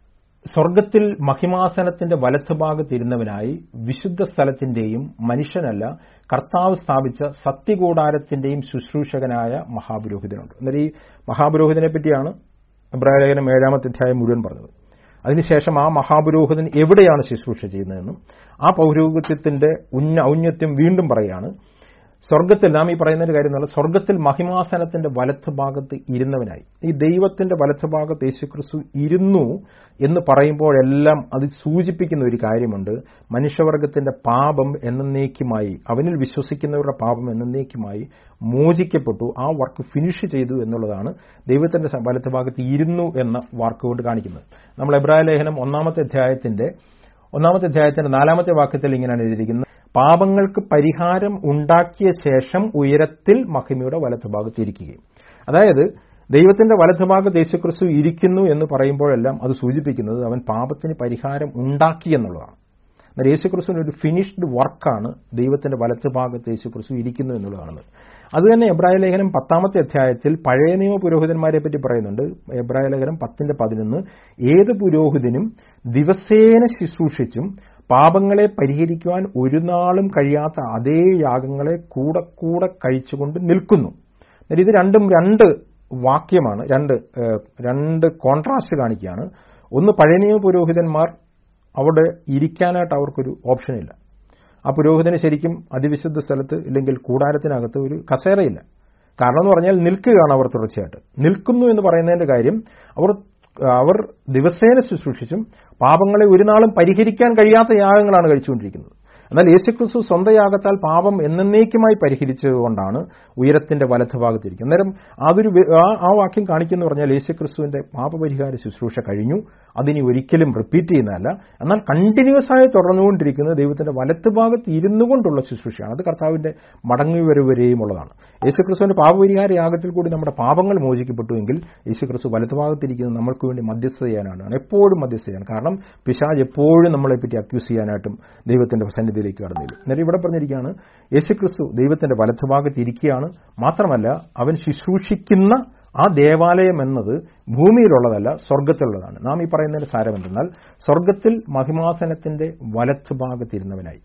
സ്വർഗത്തിൽ മഹിമാസനത്തിന്റെ വലത്തുഭാഗത്തിരുന്നവനായി വിശുദ്ധ സ്ഥലത്തിന്റെയും മനുഷ്യനല്ല കർത്താവ് സ്ഥാപിച്ച സത്യകൂടാരത്തിന്റെയും ശുശ്രൂഷകനായ മഹാപുരോഹിതനുണ്ട് എന്നാൽ ഈ മഹാപുരോഹിതനെ പറ്റിയാണ് ഇബ്രാഹിലേഖനം ഏഴാമത്തെ അധ്യായം മുഴുവൻ പറഞ്ഞത് അതിനുശേഷം ആ മഹാപുരോഹിതൻ എവിടെയാണ് ശുശ്രൂഷ ചെയ്യുന്നതെന്നും ആ പൗരോഹിത്യത്തിന്റെ ഉന്ന ഔന്നത്യം വീണ്ടും പറയുകയാണ് സ്വർഗത്തിൽ നാം ഈ പറയുന്ന ഒരു കാര്യം എന്നുള്ള സ്വർഗത്തിൽ മഹിമാസനത്തിന്റെ വലത്തുഭാഗത്ത് ഇരുന്നവനായി ഈ ദൈവത്തിന്റെ വലത്തുഭാഗത്ത് യേശുക്രിസ്തു ഇരുന്നു എന്ന് പറയുമ്പോഴെല്ലാം അത് സൂചിപ്പിക്കുന്ന ഒരു കാര്യമുണ്ട് മനുഷ്യവർഗത്തിന്റെ പാപം എന്നേക്കുമായി അവനിൽ വിശ്വസിക്കുന്നവരുടെ പാപം എന്നേക്കുമായി മോചിക്കപ്പെട്ടു ആ വർക്ക് ഫിനിഷ് ചെയ്തു എന്നുള്ളതാണ് ദൈവത്തിന്റെ വലത്തുഭാഗത്ത് ഇരുന്നു എന്ന വാക്ക് കൊണ്ട് കാണിക്കുന്നത് നമ്മൾ എബ്രായ ലേഖനം ഒന്നാമത്തെ അധ്യായത്തിന്റെ ഒന്നാമത്തെ അധ്യായത്തിന്റെ നാലാമത്തെ വാക്യത്തിൽ ഇങ്ങനെയാണ് എഴുതിയിരിക്കുന്നത് പാപങ്ങൾക്ക് പരിഹാരം ഉണ്ടാക്കിയ ശേഷം ഉയരത്തിൽ മഹിമയുടെ വലത്തുഭാഗത്ത് ഇരിക്കുകയും അതായത് ദൈവത്തിന്റെ വലത്തുഭാഗത്ത് യേശുക്രിസ്തു ഇരിക്കുന്നു എന്ന് പറയുമ്പോഴെല്ലാം അത് സൂചിപ്പിക്കുന്നത് അവൻ പാപത്തിന് പരിഹാരം ഉണ്ടാക്കി എന്നുള്ളതാണ് എന്നാൽ യേശുക്രിസ്തുവിന് ഒരു ഫിനിഷ്ഡ് വർക്കാണ് ദൈവത്തിന്റെ വലത്തുഭാഗത്ത് യേശുക്രിസ്തു ഇരിക്കുന്നു എന്നുള്ളതാണ് അത് തന്നെ എബ്രായ ലേഖനം പത്താമത്തെ അധ്യായത്തിൽ പഴയ നിയമ പുരോഹിതന്മാരെ പറ്റി പറയുന്നുണ്ട് എബ്രായ ലേഖനം പത്തിന്റെ പതിനൊന്ന് ഏത് പുരോഹിതനും ദിവസേന ശുശ്രൂഷിച്ചും പാപങ്ങളെ പരിഹരിക്കുവാൻ ഒരു നാളും കഴിയാത്ത അതേ യാഗങ്ങളെ കൂടെ കൂടെ കഴിച്ചുകൊണ്ട് നിൽക്കുന്നു ഇത് രണ്ടും രണ്ട് വാക്യമാണ് രണ്ട് രണ്ട് കോൺട്രാസ്റ്റ് കാണിക്കുകയാണ് ഒന്ന് പഴയ പുരോഹിതന്മാർ അവിടെ ഇരിക്കാനായിട്ട് അവർക്കൊരു ഓപ്ഷനില്ല ആ പുരോഹിതന് ശരിക്കും അതിവിശുദ്ധ സ്ഥലത്ത് ഇല്ലെങ്കിൽ കൂടാരത്തിനകത്ത് ഒരു കസേരയില്ല കാരണം എന്ന് പറഞ്ഞാൽ നിൽക്കുകയാണ് അവർ തുടർച്ചയായിട്ട് നിൽക്കുന്നു എന്ന് പറയുന്നതിന്റെ കാര്യം അവർ അവർ ദിവസേന ശുശ്രൂഷിച്ചും പാപങ്ങളെ ഒരു നാളും പരിഹരിക്കാൻ കഴിയാത്ത യാഗങ്ങളാണ് കഴിച്ചുകൊണ്ടിരിക്കുന്നത് എന്നാൽ യേശുക്രിസ്തു സ്വന്തം യാഗത്താൽ പാപം എന്നേക്കുമായി പരിഹരിച്ചതുകൊണ്ടാണ് ഉയരത്തിന്റെ വലത്തുഭാഗത്തിരിക്കുന്നത് അന്നേരം അതൊരു ആ വാക്യം കാണിക്കുന്നു പറഞ്ഞാൽ യേശുക്രിസ്തുവിന്റെ പാപപരിഹാര ശുശ്രൂഷ കഴിഞ്ഞു അതിനി ഒരിക്കലും റിപ്പീറ്റ് ചെയ്യുന്നതല്ല എന്നാൽ കണ്ടിന്യൂസ് ആയി തുടർന്നുകൊണ്ടിരിക്കുന്നത് ദൈവത്തിന്റെ വലത്തുഭാഗത്ത് ഇരുന്നു കൊണ്ടുള്ള ശുശ്രൂഷയാണ് അത് കർത്താവിന്റെ മടങ്ങി വരവരെയും ഉള്ളതാണ് യേശുക്രിസ്തുവിന്റെ പാപപരിഹാര യാഗത്തിൽ കൂടി നമ്മുടെ പാപങ്ങൾ മോചിക്കപ്പെട്ടുവെങ്കിൽ യേശുക്രിസ്തു വലത്തുഭാഗത്തിരിക്കുന്നത് നമ്മൾക്ക് വേണ്ടി മധ്യസ്ഥ ചെയ്യാനാണ് എപ്പോഴും മധ്യസ്ഥ ചെയ്യാൻ കാരണം പിശാജ് എപ്പോഴും നമ്മളെപ്പറ്റി അക്യൂസ് ചെയ്യാനായിട്ടും ദൈവത്തിന്റെ സന്നിധിയിലേക്ക് കടന്നില്ല എന്നിട്ട് ഇവിടെ പറഞ്ഞിരിക്കുകയാണ് യേശുക്രിസ്തു ദൈവത്തിന്റെ വലത്തുഭാഗത്ത് ഇരിക്കുകയാണ് മാത്രമല്ല അവൻ ശുശ്രൂഷിക്കുന്ന ആ ദേവാലയം എന്നത് ഭൂമിയിലുള്ളതല്ല സ്വർഗത്തിലുള്ളതാണ് നാം ഈ പറയുന്നതിന്റെ സാരം എന്തെന്നാൽ സ്വർഗത്തിൽ മഹിമാസനത്തിന്റെ വലത്തുഭാഗത്തിരുന്നവനായി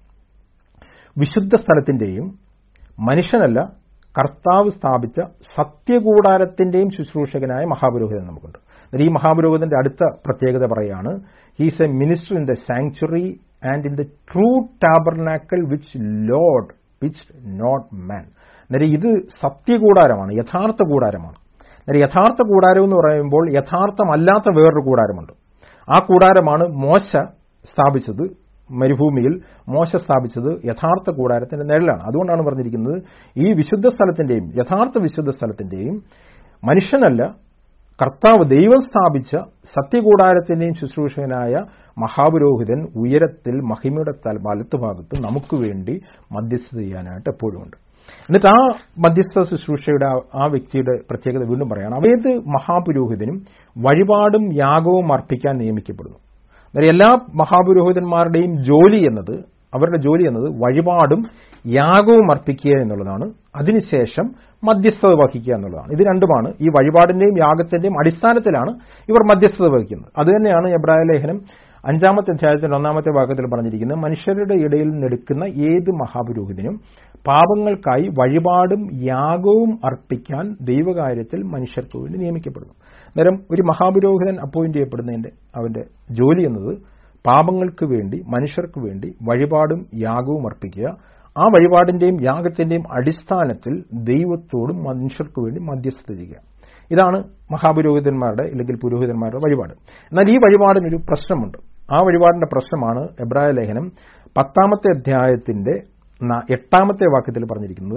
വിശുദ്ധ സ്ഥലത്തിന്റെയും മനുഷ്യനല്ല കർത്താവ് സ്ഥാപിച്ച സത്യകൂടാരത്തിന്റെയും ശുശ്രൂഷകനായ മഹാപുരോഹിതൻ നമുക്കുണ്ട് ഈ മഹാപുരോഹിതന്റെ അടുത്ത പ്രത്യേകത പറയാണ് he's a minister in the sanctuary and in the true tabernacle which Lord which not man അന്നേരം ഇത് സത്യകൂടാരമാണ് യഥാർത്ഥ കൂടാരമാണ് അന്നേരം യഥാർത്ഥ കൂടാരം എന്ന് പറയുമ്പോൾ യഥാർത്ഥമല്ലാത്ത വേറൊരു കൂടാരമുണ്ട് ആ കൂടാരമാണ് മോശ സ്ഥാപിച്ചത് മരുഭൂമിയിൽ മോശ സ്ഥാപിച്ചത് യഥാർത്ഥ കൂടാരത്തിന്റെ നിഴലാണ് അതുകൊണ്ടാണ് പറഞ്ഞിരിക്കുന്നത് ഈ വിശുദ്ധ സ്ഥലത്തിന്റെയും യഥാർത്ഥ വിശുദ്ധ സ്ഥലത്തിന്റെയും മനുഷ്യനല്ല കർത്താവ് ദൈവം സ്ഥാപിച്ച സത്യകൂടാരത്തിന്റെയും ശുശ്രൂഷകനായ മഹാപുരോഹിതൻ ഉയരത്തിൽ മഹിമയുടെ വലത്തുഭാഗത്ത് നമുക്ക് വേണ്ടി മധ്യസ്ഥത ചെയ്യാനായിട്ട് എപ്പോഴും ഉണ്ട് എന്നിട്ട് ആ മധ്യസ്ഥ ശുശ്രൂഷയുടെ ആ വ്യക്തിയുടെ പ്രത്യേകത വീണ്ടും പറയാണ് ഏത് മഹാപുരോഹിതനും വഴിപാടും യാഗവും അർപ്പിക്കാൻ നിയമിക്കപ്പെടുന്നു അന്നേരം എല്ലാ മഹാപുരോഹിതന്മാരുടെയും ജോലി എന്നത് അവരുടെ ജോലി എന്നത് വഴിപാടും യാഗവും അർപ്പിക്കുക എന്നുള്ളതാണ് അതിനുശേഷം മധ്യസ്ഥത വഹിക്കുക എന്നുള്ളതാണ് ഇത് രണ്ടുമാണ് ഈ വഴിപാടിന്റെയും യാഗത്തിന്റെയും അടിസ്ഥാനത്തിലാണ് ഇവർ മധ്യസ്ഥത വഹിക്കുന്നത് അതുതന്നെയാണ് എബ്രായ ലേഖനം അഞ്ചാമത്തെ അധ്യായത്തിന്റെ ഒന്നാമത്തെ ഭാഗത്തിൽ പറഞ്ഞിരിക്കുന്നത് മനുഷ്യരുടെ ഇടയിൽ നിന്നെടുക്കുന്ന ഏത് മഹാപുരോഹിതനും പാപങ്ങൾക്കായി വഴിപാടും യാഗവും അർപ്പിക്കാൻ ദൈവകാര്യത്തിൽ മനുഷ്യർക്ക് വേണ്ടി നിയമിക്കപ്പെടുന്നു അന്നേരം ഒരു മഹാപുരോഹിതൻ അപ്പോയിന്റ് ചെയ്യപ്പെടുന്നതിന്റെ അവന്റെ ജോലി എന്നത് പാപങ്ങൾക്ക് വേണ്ടി മനുഷ്യർക്ക് വേണ്ടി വഴിപാടും യാഗവും അർപ്പിക്കുക ആ വഴിപാടിന്റെയും യാഗത്തിന്റെയും അടിസ്ഥാനത്തിൽ ദൈവത്തോടും മനുഷ്യർക്ക് വേണ്ടി മധ്യസ്ഥത ചെയ്യുക ഇതാണ് മഹാപുരോഹിതന്മാരുടെ അല്ലെങ്കിൽ പുരോഹിതന്മാരുടെ വഴിപാട് എന്നാൽ ഈ വഴിപാടിനൊരു പ്രശ്നമുണ്ട് ആ വഴിപാടിന്റെ പ്രശ്നമാണ് എബ്രായ ലേഖനം പത്താമത്തെ അധ്യായത്തിന്റെ എട്ടാമത്തെ വാക്യത്തിൽ പറഞ്ഞിരിക്കുന്നത്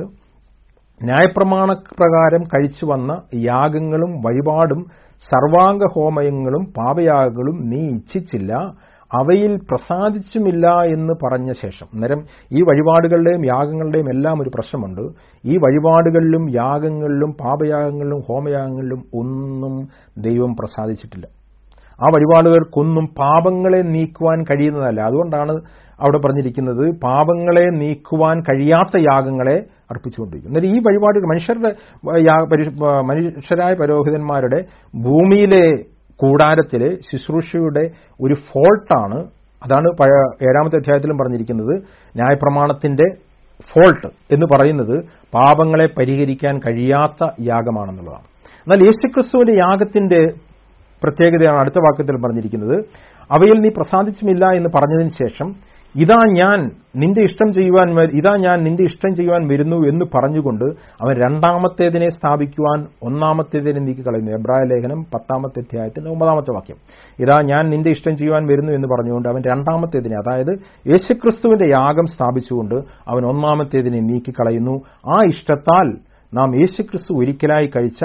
ന്യായപ്രമാണ പ്രകാരം കഴിച്ചു വന്ന യാഗങ്ങളും വഴിപാടും സർവാംഗ ഹോമയങ്ങളും പാപയാഗങ്ങളും നീ ഇച്ഛിച്ചില്ല അവയിൽ പ്രസാദിച്ചുമില്ല എന്ന് പറഞ്ഞ ശേഷം അന്നേരം ഈ വഴിപാടുകളുടെയും യാഗങ്ങളുടെയും എല്ലാം ഒരു പ്രശ്നമുണ്ട് ഈ വഴിപാടുകളിലും യാഗങ്ങളിലും പാപയാഗങ്ങളിലും ഹോമയാഗങ്ങളിലും ഒന്നും ദൈവം പ്രസാദിച്ചിട്ടില്ല ആ വഴിപാടുകൾക്കൊന്നും പാപങ്ങളെ നീക്കുവാൻ കഴിയുന്നതല്ല അതുകൊണ്ടാണ് അവിടെ പറഞ്ഞിരിക്കുന്നത് പാപങ്ങളെ നീക്കുവാൻ കഴിയാത്ത യാഗങ്ങളെ അർപ്പിച്ചുകൊണ്ടിരിക്കും എന്നാൽ ഈ വഴിപാടുകൾ മനുഷ്യരുടെ മനുഷ്യരായ പരോഹിതന്മാരുടെ ഭൂമിയിലെ കൂടാരത്തിലെ ശുശ്രൂഷയുടെ ഒരു ഫോൾട്ടാണ് അതാണ് പഴയ ഏഴാമത്തെ അധ്യായത്തിലും പറഞ്ഞിരിക്കുന്നത് ന്യായപ്രമാണത്തിന്റെ ഫോൾട്ട് എന്ന് പറയുന്നത് പാപങ്ങളെ പരിഹരിക്കാൻ കഴിയാത്ത യാഗമാണെന്നുള്ളതാണ് എന്നാൽ യേശുക്രിസ്തുവിന്റെ യാഗത്തിന്റെ പ്രത്യേകതയാണ് അടുത്ത വാക്യത്തിൽ പറഞ്ഞിരിക്കുന്നത് അവയിൽ നീ പ്രസാദിച്ചുമില്ല എന്ന് പറഞ്ഞതിന് ശേഷം ഇതാ ഞാൻ നിന്റെ ഇഷ്ടം ചെയ്യുവാൻ വ- ഇതാ ഞാൻ നിന്റെ ഇഷ്ടം ചെയ്യുവാൻ വരുന്നു എന്ന് പറഞ്ഞുകൊണ്ട് അവൻ രണ്ടാമത്തേതിനെ സ്ഥാപിക്കുവാൻ ഒന്നാമത്തേതിനെ നീക്കി കളയുന്നു എബ്രായ ലേഖനം പത്താമത്തെ അധ്യായത്തിന്റെ ഒമ്പതാമത്തെ വാക്യം ഇതാ ഞാൻ നിന്റെ ഇഷ്ടം ചെയ്യുവാൻ വരുന്നു എന്ന് പറഞ്ഞുകൊണ്ട് അവൻ രണ്ടാമത്തേതിനെ അതായത് യേശുക്രിസ്തുവിന്റെ യാഗം സ്ഥാപിച്ചുകൊണ്ട് അവൻ ഒന്നാമത്തേതിനെ നീക്കിക്കളയുന്നു ആ ഇഷ്ടത്താൽ നാം യേശുക്രിസ്തു ഒരിക്കലായി കഴിച്ച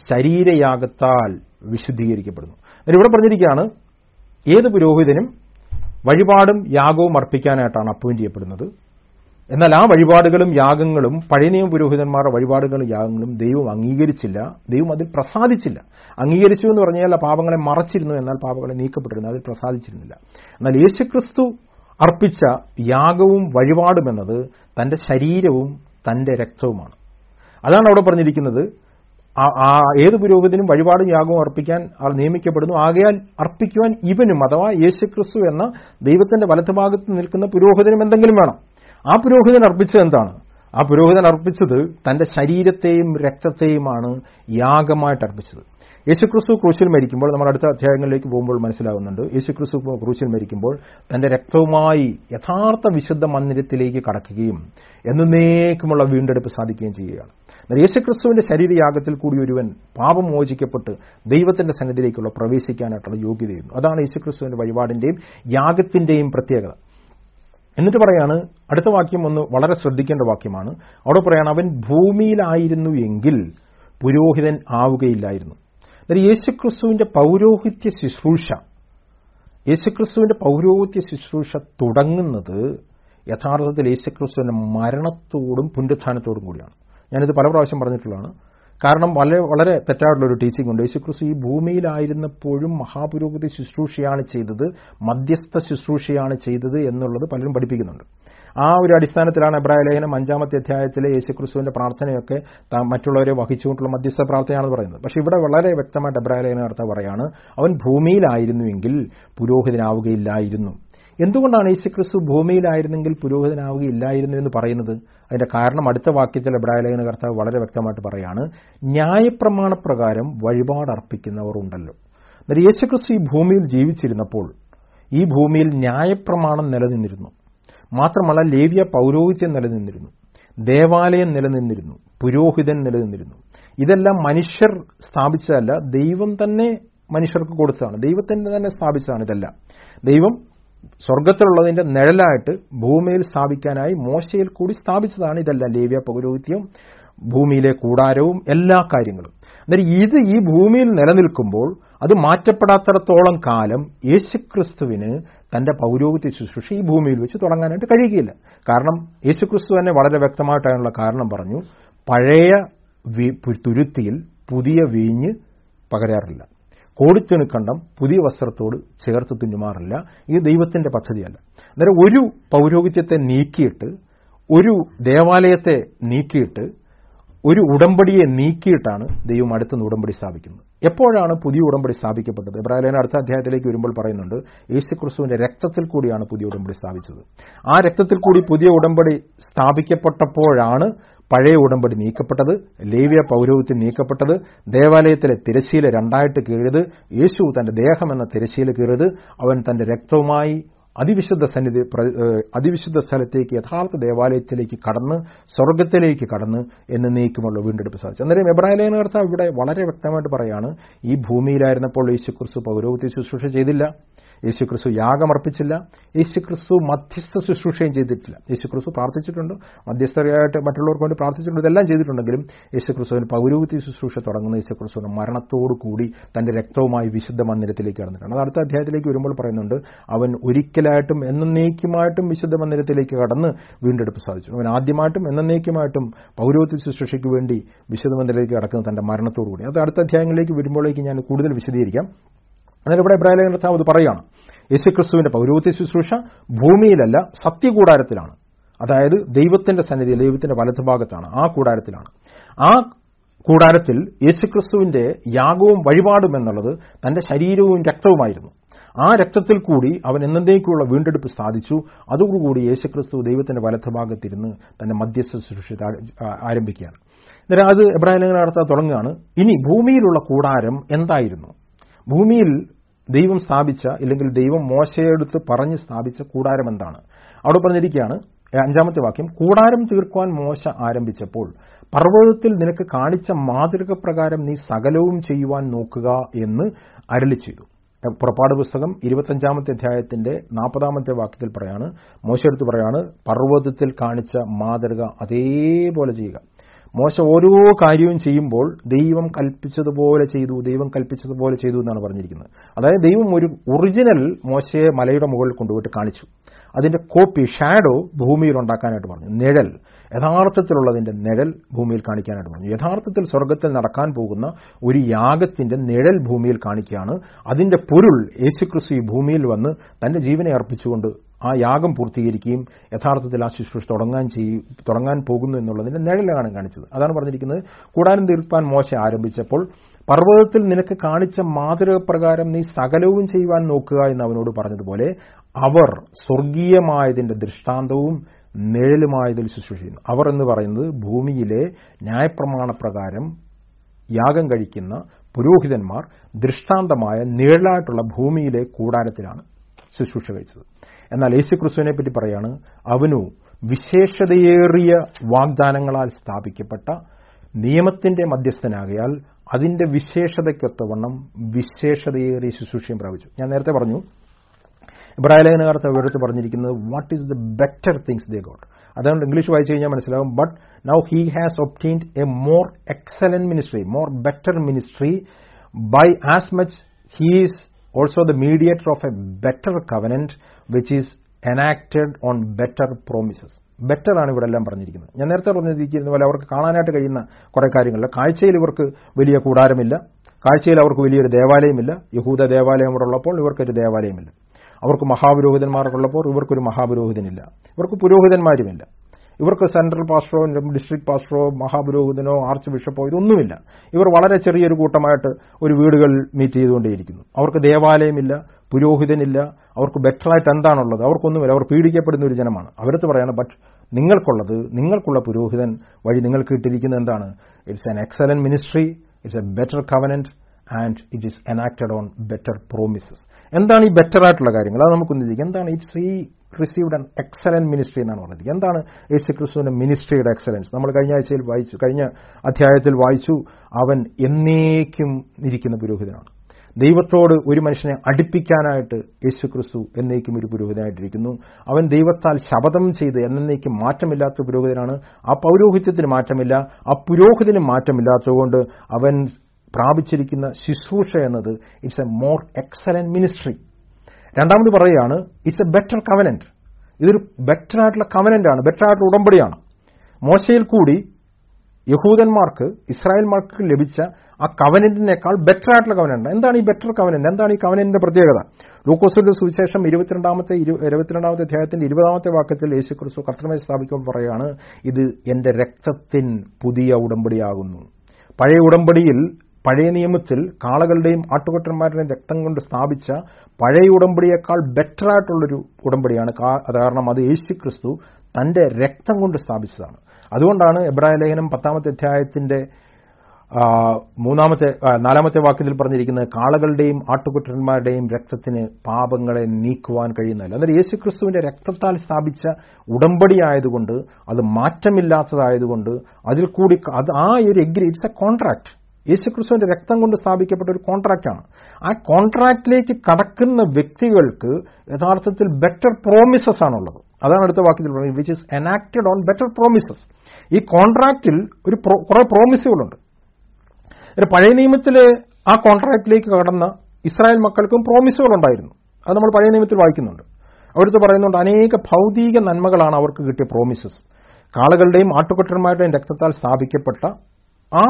ശരീരയാഗത്താൽ വിശുദ്ധീകരിക്കപ്പെടുന്നു എന്നാൽ ഇവിടെ പറഞ്ഞിരിക്കുകയാണ് ഏത് പുരോഹിതനും വഴിപാടും യാഗവും അർപ്പിക്കാനായിട്ടാണ് അപ്പോയിന്റ് ചെയ്യപ്പെടുന്നത് എന്നാൽ ആ വഴിപാടുകളും യാഗങ്ങളും പഴയ നിയമ പുരോഹിതന്മാരുടെ വഴിപാടുകളും യാഗങ്ങളും ദൈവം അംഗീകരിച്ചില്ല ദൈവം അതിൽ പ്രസാദിച്ചില്ല അംഗീകരിച്ചു എന്ന് പറഞ്ഞാൽ ആ പാപങ്ങളെ മറച്ചിരുന്നു എന്നാൽ പാപങ്ങളെ നീക്കപ്പെട്ടിരുന്നു അതിൽ പ്രസാദിച്ചിരുന്നില്ല എന്നാൽ യേശുക്രിസ്തു അർപ്പിച്ച യാഗവും വഴിപാടും എന്നത് തന്റെ ശരീരവും തന്റെ രക്തവുമാണ് അതാണ് അവിടെ പറഞ്ഞിരിക്കുന്നത് ആ- ആ ഏത് പുരോഹിതനും വഴിപാടും യാഗവും അർപ്പിക്കാൻ ആൾ നിയമിക്കപ്പെടുന്നു ആകയാൽ അർപ്പിക്കുവാൻ ഇവനും അഥവാ യേശുക്രിസ്തു എന്ന ദൈവത്തിന്റെ വലത്തുഭാഗത്ത് നിൽക്കുന്ന പുരോഹിതനും എന്തെങ്കിലും വേണം ആ പുരോഹിതൻ അർപ്പിച്ചത് എന്താണ് ആ പുരോഹിതൻ അർപ്പിച്ചത് തന്റെ ശരീരത്തെയും രക്തത്തെയുമാണ് യാഗമായിട്ട് അർപ്പിച്ചത് യേശുക്രിസ്തു ക്രൂശിൽ മരിക്കുമ്പോൾ നമ്മൾ അടുത്ത അധ്യായങ്ങളിലേക്ക് പോകുമ്പോൾ മനസ്സിലാകുന്നുണ്ട് യേശുക്രിസ്തു ക്രൂശിൽ മരിക്കുമ്പോൾ തന്റെ രക്തവുമായി യഥാർത്ഥ വിശുദ്ധ മന്ദിരത്തിലേക്ക് കടക്കുകയും എന്നേക്കുമുള്ള വീണ്ടെടുപ്പ് സാധിക്കുകയും ചെയ്യുകയാണ് എന്നാൽ യേശുക്രിസ്തുവിന്റെ ശരീരയാഗത്തിൽ കൂടി ഒരുവൻ പാപം മോചിക്കപ്പെട്ട് ദൈവത്തിന്റെ സന്നിധിയിലേക്കുള്ള പ്രവേശിക്കാനായിട്ടുള്ള യോഗ്യതയുന്നു അതാണ് യേശുക്രിസ്തുവിന്റെ വഴിപാടിന്റെയും യാഗത്തിന്റെയും പ്രത്യേകത എന്നിട്ട് പറയാണ് അടുത്ത വാക്യം ഒന്ന് വളരെ ശ്രദ്ധിക്കേണ്ട വാക്യമാണ് അവിടെ പറയാണ് അവൻ ഭൂമിയിലായിരുന്നു എങ്കിൽ പുരോഹിതൻ ആവുകയില്ലായിരുന്നു എന്നാൽ യേശുക്രിസ്തുവിന്റെ പൗരോഹിത്യ ശുശ്രൂഷ യേശുക്രിസ്തുവിന്റെ പൗരോഹിത്യ ശുശ്രൂഷ തുടങ്ങുന്നത് യഥാർത്ഥത്തിൽ യേശുക്രിസ്തുവിന്റെ മരണത്തോടും പുനരുത്ഥാനത്തോടും കൂടിയാണ് ഞാനിത് പല പ്രാവശ്യം പറഞ്ഞിട്ടുള്ളതാണ് കാരണം വളരെ വളരെ തെറ്റായിട്ടുള്ള ഒരു ടീച്ചിങ് ഉണ്ട് യേശുക്രിസ്തു ഈ ഭൂമിയിലായിരുന്നപ്പോഴും മഹാപുരോഗതി ശുശ്രൂഷയാണ് ചെയ്തത് മധ്യസ്ഥ ശുശ്രൂഷയാണ് ചെയ്തത് എന്നുള്ളത് പലരും പഠിപ്പിക്കുന്നുണ്ട് ആ ഒരു അടിസ്ഥാനത്തിലാണ് എബ്രായ ലേഖനം അഞ്ചാമത്തെ അധ്യായത്തിലെ യേശുക്രിസ്തുവിന്റെ പ്രാർത്ഥനയൊക്കെ താ- മറ്റുള്ളവരെ വഹിച്ചുകൊണ്ടുള്ള മധ്യസ്ഥ പ്രാർത്ഥനയാണെന്ന് പറയുന്നത് പക്ഷേ ഇവിടെ വളരെ വ്യക്തമായിട്ട് എബ്രായ ലേഖന കർത്താവ് പറയാണ് അവൻ ഭൂമിയിലായിരുന്നുവെങ്കിൽ പുരോഹിതനാവുകയില്ലായിരുന്നു എന്തുകൊണ്ടാണ് യേശുക്രിസ്തു ഭൂമിയിലായിരുന്നെങ്കിൽ പുരോഹിതനാവുകയില്ലായിരുന്നു എന്ന് പറയുന്നത് അതിന്റെ കാരണം അടുത്ത വാക്യത്തിൽ എബ്രായ ലേഖന കർത്താവ് വളരെ വ്യക്തമായിട്ട് പറയാണ് ന്യായപ്രമാണപ്രകാരം വഴിപാട് അർപ്പിക്കുന്നവർ ഉണ്ടല്ലോ എന്നാൽ യേശുക്രിസ്തു ഈ ഭൂമിയിൽ ജീവിച്ചിരുന്നപ്പോൾ ഈ ഭൂമിയിൽ ന്യായപ്രമാണം നിലനിന്നിരുന്നു മാത്രമല്ല ലേവ്യ പൗരോഹിത്യം നിലനിന്നിരുന്നു ദേവാലയം നിലനിന്നിരുന്നു പുരോഹിതൻ നിലനിന്നിരുന്നു ഇതെല്ലാം മനുഷ്യർ സ്ഥാപിച്ചതല്ല ദൈവം തന്നെ മനുഷ്യർക്ക് കൊടുത്തതാണ് ദൈവത്തിന്റെ തന്നെ സ്ഥാപിച്ചതാണ് ഇതെല്ലാം ദൈവം സ്വർഗത്തിലുള്ളതിന്റെ നിഴലായിട്ട് ഭൂമിയിൽ സ്ഥാപിക്കാനായി മോശയിൽ കൂടി സ്ഥാപിച്ചതാണ് ഇതെല്ലാം ലേവ്യ പൗരോഹിത്യം ഭൂമിയിലെ കൂടാരവും എല്ലാ കാര്യങ്ങളും അന്നേരം ഇത് ഈ ഭൂമിയിൽ നിലനിൽക്കുമ്പോൾ അത് മാറ്റപ്പെടാത്തിടത്തോളം കാലം യേശുക്രിസ്തുവിന് തന്റെ പൗരോഹിത്യ ശുശ്രൂഷ ഈ ഭൂമിയിൽ വെച്ച് തുടങ്ങാനായിട്ട് കഴിയുകയില്ല കാരണം യേശുക്രിസ്തു തന്നെ വളരെ വ്യക്തമായിട്ടാണുള്ള കാരണം പറഞ്ഞു പഴയ വി- പു- തുരുത്തിയിൽ പുതിയ വീഞ്ഞ് പകരാറില്ല കോടിത്തുണിക്കണ്ടം പുതിയ വസ്ത്രത്തോട് ചേർത്ത് തുന്നുമാറില്ല ഇത് ദൈവത്തിന്റെ പദ്ധതിയല്ല അന്നേരം ഒരു പൗരോഹിത്യത്തെ നീക്കിയിട്ട് ഒരു ദേവാലയത്തെ നീക്കിയിട്ട് ഒരു ഉടമ്പടിയെ നീക്കിയിട്ടാണ് ദൈവം അടുത്ത ഉടമ്പടി സ്ഥാപിക്കുന്നത് എപ്പോഴാണ് പുതിയ ഉടമ്പടി സ്ഥാപിക്കപ്പെട്ടത് ഇബ്രാഹിലേന അടുത്ത അധ്യായത്തിലേക്ക് വരുമ്പോൾ പറയുന്നുണ്ട് യേശുക്രിസ്തുവിന്റെ രക്തത്തിൽ കൂടിയാണ് പുതിയ ഉടമ്പടി സ്ഥാപിച്ചത് ആ രക്തത്തിൽ കൂടി പുതിയ ഉടമ്പടി സ്ഥാപിക്കപ്പെട്ടപ്പോഴാണ് പഴയ ഉടമ്പടി നീക്കപ്പെട്ടത് ലേവ്യ പൗരോഹിത്യം നീക്കപ്പെട്ടത് ദേവാലയത്തിലെ തിരശീല രണ്ടായിട്ട് കീറിയത് യേശു തന്റെ ദേഹം എന്ന തിരശീല കീറിയത് അവൻ തന്റെ രക്തവുമായി അതിവിശുദ്ധ സന്നിധി പ്ര- ഏഹ് അതിവിശുദ്ധ സ്ഥലത്തേക്ക് യഥാർത്ഥ ദേവാലയത്തിലേക്ക് കടന്ന് സ്വർഗത്തിലേക്ക് കടന്ന് എന്ന് നീക്കുമുള്ള വീണ്ടെടുപ്പ് സാധിച്ചു അന്നേരം എബ്രാഹിലേന കർത്താവ് ഇവിടെ വളരെ വ്യക്തമായിട്ട് പറയാണ് ഈ ഭൂമിയിലായിരുന്നപ്പോൾ യേശുക്രിസ്തു പൗരോഹിത്യ ശുശ്രൂഷ ചെയ്തില്ല യേശുക്രിസ്തു യാഗമർപ്പിച്ചില്ല യേശുക്രിസ്തു മധ്യസ്ഥ ശുശ്രൂഷയും ചെയ്തിട്ടില്ല യേശുക്രിസ്തു പ്രാർത്ഥിച്ചിട്ടുണ്ട് മധ്യസ്ഥരായിട്ട് മറ്റുള്ളവർക്ക് വേണ്ടി പ്രാർത്ഥിച്ചിട്ടുണ്ട് ഇതെല്ലാം ചെയ്തിട്ടുണ്ടെങ്കിലും യേശുക്രിസ്തുവിന് പൗരോഹിത്യ ശുശ്രൂഷ തുടങ്ങുന്ന യേശുക്രിസ്തുവിന്റെ മരണത്തോടു കൂടി തന്റെ രക്തവുമായി വിശുദ്ധ മന്ദിരത്തിലേക്ക് കടന്നിട്ടുണ്ട് അത് അടുത്ത അധ്യായത്തിലേക്ക് വരുമ്പോൾ പറയുന്നുണ്ട് അവൻ ഒരിക്കലായിട്ടും എന്നേക്കുമായിട്ടും വിശുദ്ധ മന്ദിരത്തിലേക്ക് കടന്ന് വീണ്ടെടുപ്പ് സാധിച്ചു അവൻ ആദ്യമായിട്ടും എന്നേക്കുമായിട്ടും പൗരോഹിത്യ ശുശ്രൂഷയ്ക്ക് വേണ്ടി വിശുദ്ധ മന്ദിരത്തിലേക്ക് കടക്കുന്നത് തന്റെ മരണത്തോടു കൂടി അത് അടുത്ത അധ്യായങ്ങളിലേക്ക് വരുമ്പോഴേക്ക് ഞാൻ കൂടുതൽ വിശദീകരിക്കാം എന്നാൽ ഇവിടെ ഇബ്രാഹിം കർത്താവ് അത് പറയുകയാണ് യേശുക്രിസ്തുവിന്റെ പൗരോഹിത്യ ശുശ്രൂഷ ഭൂമിയിലല്ല സത്യകൂടാരത്തിലാണ് അതായത് ദൈവത്തിന്റെ സന്നിധിയിൽ ദൈവത്തിന്റെ വലതുഭാഗത്താണ് ആ കൂടാരത്തിലാണ് ആ കൂടാരത്തിൽ യേശുക്രിസ്തുവിന്റെ യാഗവും വഴിപാടും എന്നുള്ളത് തന്റെ ശരീരവും രക്തവുമായിരുന്നു ആ രക്തത്തിൽ കൂടി അവൻ എന്നേക്കുള്ള വീണ്ടെടുപ്പ് സാധിച്ചു അതോടുകൂടി യേശുക്രിസ്തു ദൈവത്തിന്റെ വലത്തുഭാഗത്തിരുന്ന് തന്റെ മധ്യസ്ഥ ശുശ്രൂഷ ആരംഭിക്കുകയാണ് അന്നേരം അത് എബ്രാഹിം ലേഖനർത്ഥ തുടങ്ങുകയാണ് ഇനി ഭൂമിയിലുള്ള കൂടാരം എന്തായിരുന്നു ഭൂമിയിൽ ദൈവം സ്ഥാപിച്ച ഇല്ലെങ്കിൽ ദൈവം മോശയെടുത്ത് പറഞ്ഞ് സ്ഥാപിച്ച കൂടാരം എന്താണ് അവിടെ പറഞ്ഞിരിക്കുകയാണ് അഞ്ചാമത്തെ വാക്യം കൂടാരം തീർക്കുവാൻ മോശ ആരംഭിച്ചപ്പോൾ പർവ്വതത്തിൽ നിനക്ക് കാണിച്ച മാതൃക പ്രകാരം നീ സകലവും ചെയ്യുവാൻ നോക്കുക എന്ന് അരളി ചെയ്തു പുറപ്പാട് പുസ്തകം ഇരുപത്തഞ്ചാമത്തെ അധ്യായത്തിന്റെ നാൽപ്പതാമത്തെ വാക്യത്തിൽ പറയാണ് മോശയെടുത്ത് പറയാണ് പർവ്വതത്തിൽ കാണിച്ച മാതൃക അതേപോലെ ചെയ്യുക മോശ ഓരോ കാര്യവും ചെയ്യുമ്പോൾ ദൈവം കൽപ്പിച്ചതുപോലെ ചെയ്തു ദൈവം കൽപ്പിച്ചതുപോലെ ചെയ്തു എന്നാണ് പറഞ്ഞിരിക്കുന്നത് അതായത് ദൈവം ഒരു ഒറിജിനൽ മോശയെ മലയുടെ മുകളിൽ കൊണ്ടുപോയിട്ട് കാണിച്ചു അതിന്റെ കോപ്പി ഷാഡോ ഭൂമിയിൽ ഉണ്ടാക്കാനായിട്ട് പറഞ്ഞു നിഴൽ യഥാർത്ഥത്തിലുള്ളതിന്റെ നിഴൽ ഭൂമിയിൽ കാണിക്കാനായിട്ട് പറഞ്ഞു യഥാർത്ഥത്തിൽ സ്വർഗത്തിൽ നടക്കാൻ പോകുന്ന ഒരു യാഗത്തിന്റെ നിഴൽ ഭൂമിയിൽ കാണിക്കുകയാണ് അതിന്റെ പൊരുൾ യേശുക്രിസ്തു ഈ ഭൂമിയിൽ വന്ന് തന്റെ ജീവനെ അർപ്പിച്ചുകൊണ്ട് ആ യാഗം പൂർത്തീകരിക്കുകയും യഥാർത്ഥത്തിൽ ആ ശുശ്രൂഷ തുടങ്ങാൻ ചെയ്യും തുടങ്ങാൻ പോകുന്നു എന്നുള്ളതിന്റെ നിഴലാണ് കാണിച്ചത് അതാണ് പറഞ്ഞിരിക്കുന്നത് കൂടാരം തീർപ്പാൻ മോശ ആരംഭിച്ചപ്പോൾ പർവ്വതത്തിൽ നിനക്ക് കാണിച്ച മാതൃക പ്രകാരം നീ സകലവും ചെയ്യുവാൻ നോക്കുക എന്ന് അവനോട് പറഞ്ഞതുപോലെ അവർ സ്വർഗീയമായതിന്റെ ദൃഷ്ടാന്തവും നിഴലുമായതിൽ ശുശ്രൂഷ ചെയ്യുന്നു അവർ എന്ന് പറയുന്നത് ഭൂമിയിലെ ന്യായപ്രമാണ പ്രകാരം യാഗം കഴിക്കുന്ന പുരോഹിതന്മാർ ദൃഷ്ടാന്തമായ നിഴലായിട്ടുള്ള ഭൂമിയിലെ കൂടാരത്തിലാണ് ശുശ്രൂഷ കഴിച്ചത് എന്നാൽ യേശുക്രിസ്തുവിനെ പറ്റി പറയാണ് അവനു വിശേഷതയേറിയ വാഗ്ദാനങ്ങളാൽ സ്ഥാപിക്കപ്പെട്ട നിയമത്തിന്റെ മധ്യസ്ഥനാകയാൽ അതിന്റെ വിശേഷതയ്ക്കൊത്തവണ്ണം വിശേഷതയേറിയ ശുശ്രൂഷയും പ്രാപിച്ചു ഞാൻ നേരത്തെ പറഞ്ഞു ഇബ്രാഹിലേഖനകാർത്ത വിവരത്തിൽ പറഞ്ഞിരിക്കുന്നത് what is the better things they God അതുകൊണ്ട് ഇംഗ്ലീഷ് വായിച്ചു കഴിഞ്ഞാൽ മനസ്സിലാവും but now he has obtained a more excellent ministry more better ministry by as much he is also the mediator of a better covenant which is enacted on better promises better ആണ് ഇവിടെ എല്ലാം പറഞ്ഞിരിക്കുന്നത് ഞാൻ നേരത്തെ പറഞ്ഞിരിക്കുന്ന പോലെ അവർക്ക് കാണാനായിട്ട് കഴിയുന്ന കുറെ കാര്യങ്ങളില്ല കാഴ്ചയിൽ ഇവർക്ക് വലിയ കൂടാരമില്ല കാഴ്ചയിൽ അവർക്ക് വലിയൊരു ദേവാലയമില്ല യഹൂദ ദേവാലയം ഇവിടെ ഉള്ളപ്പോൾ ഇവർക്കൊരു ദേവാലയമില്ല അവർക്ക് മഹാപുരോഹിതന്മാർക്കുള്ളപ്പോൾ ഇവർക്കൊരു മഹാപുരോഹിതനില്ല ഇവർക്ക് പുരോഹിതന്മാരുമില്ല ഇവർക്ക് സെൻട്രൽ പാസ്റ്ററോ ഡിസ്ട്രിക്ട് പാസ്റ്ററോ മഹാപുരോഹിതനോ ആർച്ച് ബിഷപ്പോ ഇതൊന്നുമില്ല ഇവർ വളരെ ചെറിയൊരു കൂട്ടമായിട്ട് ഒരു വീടുകൾ മീറ്റ് ചെയ്തുകൊണ്ടേയിരിക്കുന്നു അവർക്ക് ദേവാലയമില്ല പുരോഹിതനില്ല അവർക്ക് ബെറ്ററായിട്ട് എന്താണുള്ളത് അവർക്കൊന്നുമില്ല അവർ പീഡിക്കപ്പെടുന്ന ഒരു ജനമാണ് അവരത്ത് പറയാണ് ബട്ട് നിങ്ങൾക്കുള്ളത് നിങ്ങൾക്കുള്ള പുരോഹിതൻ വഴി നിങ്ങൾക്ക് ഇട്ടിരിക്കുന്നത് എന്താണ് it's an excellent ministry it's a better covenant and it is enacted on better promises എന്താണ് ഈ ബെറ്റർ ആയിട്ടുള്ള കാര്യങ്ങൾ അത് നമുക്കൊന്ന് ചിന്തിക്കാം എന്താണ് ഇറ്റ്സ് ഈ റിസീവ്ഡ് ആൻ എക്സലന്റ് മിനിസ്ട്രി എന്നാണ് പറഞ്ഞത് എന്താണ് യേശു ക്രിസ്തുവിന്റെ മിനിസ്ട്രിയുടെ എക്സലൻസ് നമ്മൾ കഴിഞ്ഞ ആഴ്ചയിൽ വായിച്ചു കഴിഞ്ഞ അധ്യായത്തിൽ വായിച്ചു അവൻ എന്നേക്കും ഇരിക്കുന്ന പുരോഹിതനാണ് ദൈവത്തോട് ഒരു മനുഷ്യനെ അടുപ്പിക്കാനായിട്ട് യേശു ക്രിസ്തു എന്നേക്കും ഒരു പുരോഹിതനായിട്ടിരിക്കുന്നു അവൻ ദൈവത്താൽ ശപഥം ചെയ്ത് എന്നേക്കും മാറ്റമില്ലാത്ത പുരോഹിതനാണ് ആ പൗരോഹിത്യത്തിന് മാറ്റമില്ല ആ പുരോഹിതന് മാറ്റമില്ലാത്തതുകൊണ്ട് അവൻ പ്രാപിച്ചിരിക്കുന്ന ശുശ്രൂഷ എന്നത് it's a more excellent ministry രണ്ടാമത് പറയുകയാണ് ഇറ്റ്സ് എ ബെറ്റർ കവനന്റ് ഇതൊരു ബെറ്റർ ആയിട്ടുള്ള കവനന്റ് ആണ് ബെറ്റർ ആയിട്ടുള്ള ഉടമ്പടിയാണ് മോശയിൽ കൂടി യഹൂദന്മാർക്ക് ഇസ്രായേൽമാർക്ക് ലഭിച്ച ആ കവനന്റിനേക്കാൾ ബെറ്റർ ആയിട്ടുള്ള കവനന്റ് എന്താണ് ഈ ബെറ്റർ കവനന്റ് എന്താണ് ഈ കവനന്റിന്റെ പ്രത്യേകത ലൂക്കോസിന്റെ സുവിശേഷം ഇരുപത്തിരണ്ടാമത്തെ ഇരുപത്തിരണ്ടാമത്തെ അധ്യായത്തിന്റെ ഇരുപതാമത്തെ വാക്യത്തിൽ യേശു ക്രിസ്തു കർത്തമയെ സ്ഥാപിക്കുമ്പോൾ പറയുകയാണ് ഇത് എന്റെ രക്തത്തിൻ പുതിയ ഉടമ്പടിയാകുന്നു പഴയ ഉടമ്പടിയിൽ പഴയ നിയമത്തിൽ കാളകളുടെയും ആട്ടുകൊറ്റന്മാരുടെയും രക്തം കൊണ്ട് സ്ഥാപിച്ച പഴയ ഉടമ്പടിയേക്കാൾ ബെറ്റർ ആയിട്ടുള്ളൊരു ഉടമ്പടിയാണ് കാരണം അത് യേശു ക്രിസ്തു തന്റെ രക്തം കൊണ്ട് സ്ഥാപിച്ചതാണ് അതുകൊണ്ടാണ് എബ്രായ ലേഖനം പത്താമത്തെ അധ്യായത്തിന്റെ മൂന്നാമത്തെ നാലാമത്തെ വാക്യത്തിൽ പറഞ്ഞിരിക്കുന്നത് കാളകളുടെയും ആട്ടുകുട്ടന്മാരുടെയും രക്തത്തിന് പാപങ്ങളെ നീക്കുവാൻ കഴിയുന്നില്ല എന്നാൽ യേശുക്രിസ്തുവിന്റെ രക്തത്താൽ സ്ഥാപിച്ച ഉടമ്പടിയായതുകൊണ്ട് അത് മാറ്റമില്ലാത്തതായതുകൊണ്ട് അതിൽ കൂടി അത് ആ ഒരു എഗ്രി ഇറ്റ്സ് എ കോൺട്രാക്ട് യേശുക്രിസ്തുവിന്റെ രക്തം കൊണ്ട് സ്ഥാപിക്കപ്പെട്ട ഒരു കോൺട്രാക്റ്റാണ് ആ കോൺട്രാക്റ്റിലേക്ക് കടക്കുന്ന വ്യക്തികൾക്ക് യഥാർത്ഥത്തിൽ ബെറ്റർ പ്രോമിസസ് ആണുള്ളത് അതാണ് അടുത്ത വാക്യത്തിൽ പറയുന്നത് which is enacted on better promises ഈ കോൺട്രാക്റ്റിൽ ഒരു കുറെ പ്രോമിസുകളുണ്ട് പഴയ നിയമത്തിലെ ആ കോൺട്രാക്റ്റിലേക്ക് കടന്ന ഇസ്രായേൽ മക്കൾക്കും പ്രോമിസുകൾ ഉണ്ടായിരുന്നു അത് നമ്മൾ പഴയ നിയമത്തിൽ വായിക്കുന്നുണ്ട് അവിടുത്തെ പറയുന്നുണ്ട് അനേക ഭൗതിക നന്മകളാണ് അവർക്ക് കിട്ടിയ പ്രോമിസസ് കാളകളുടെയും ആട്ടുകൊട്ടന്മാരുടെയും രക്തത്താൽ സ്ഥാപിക്കപ്പെട്ട ആ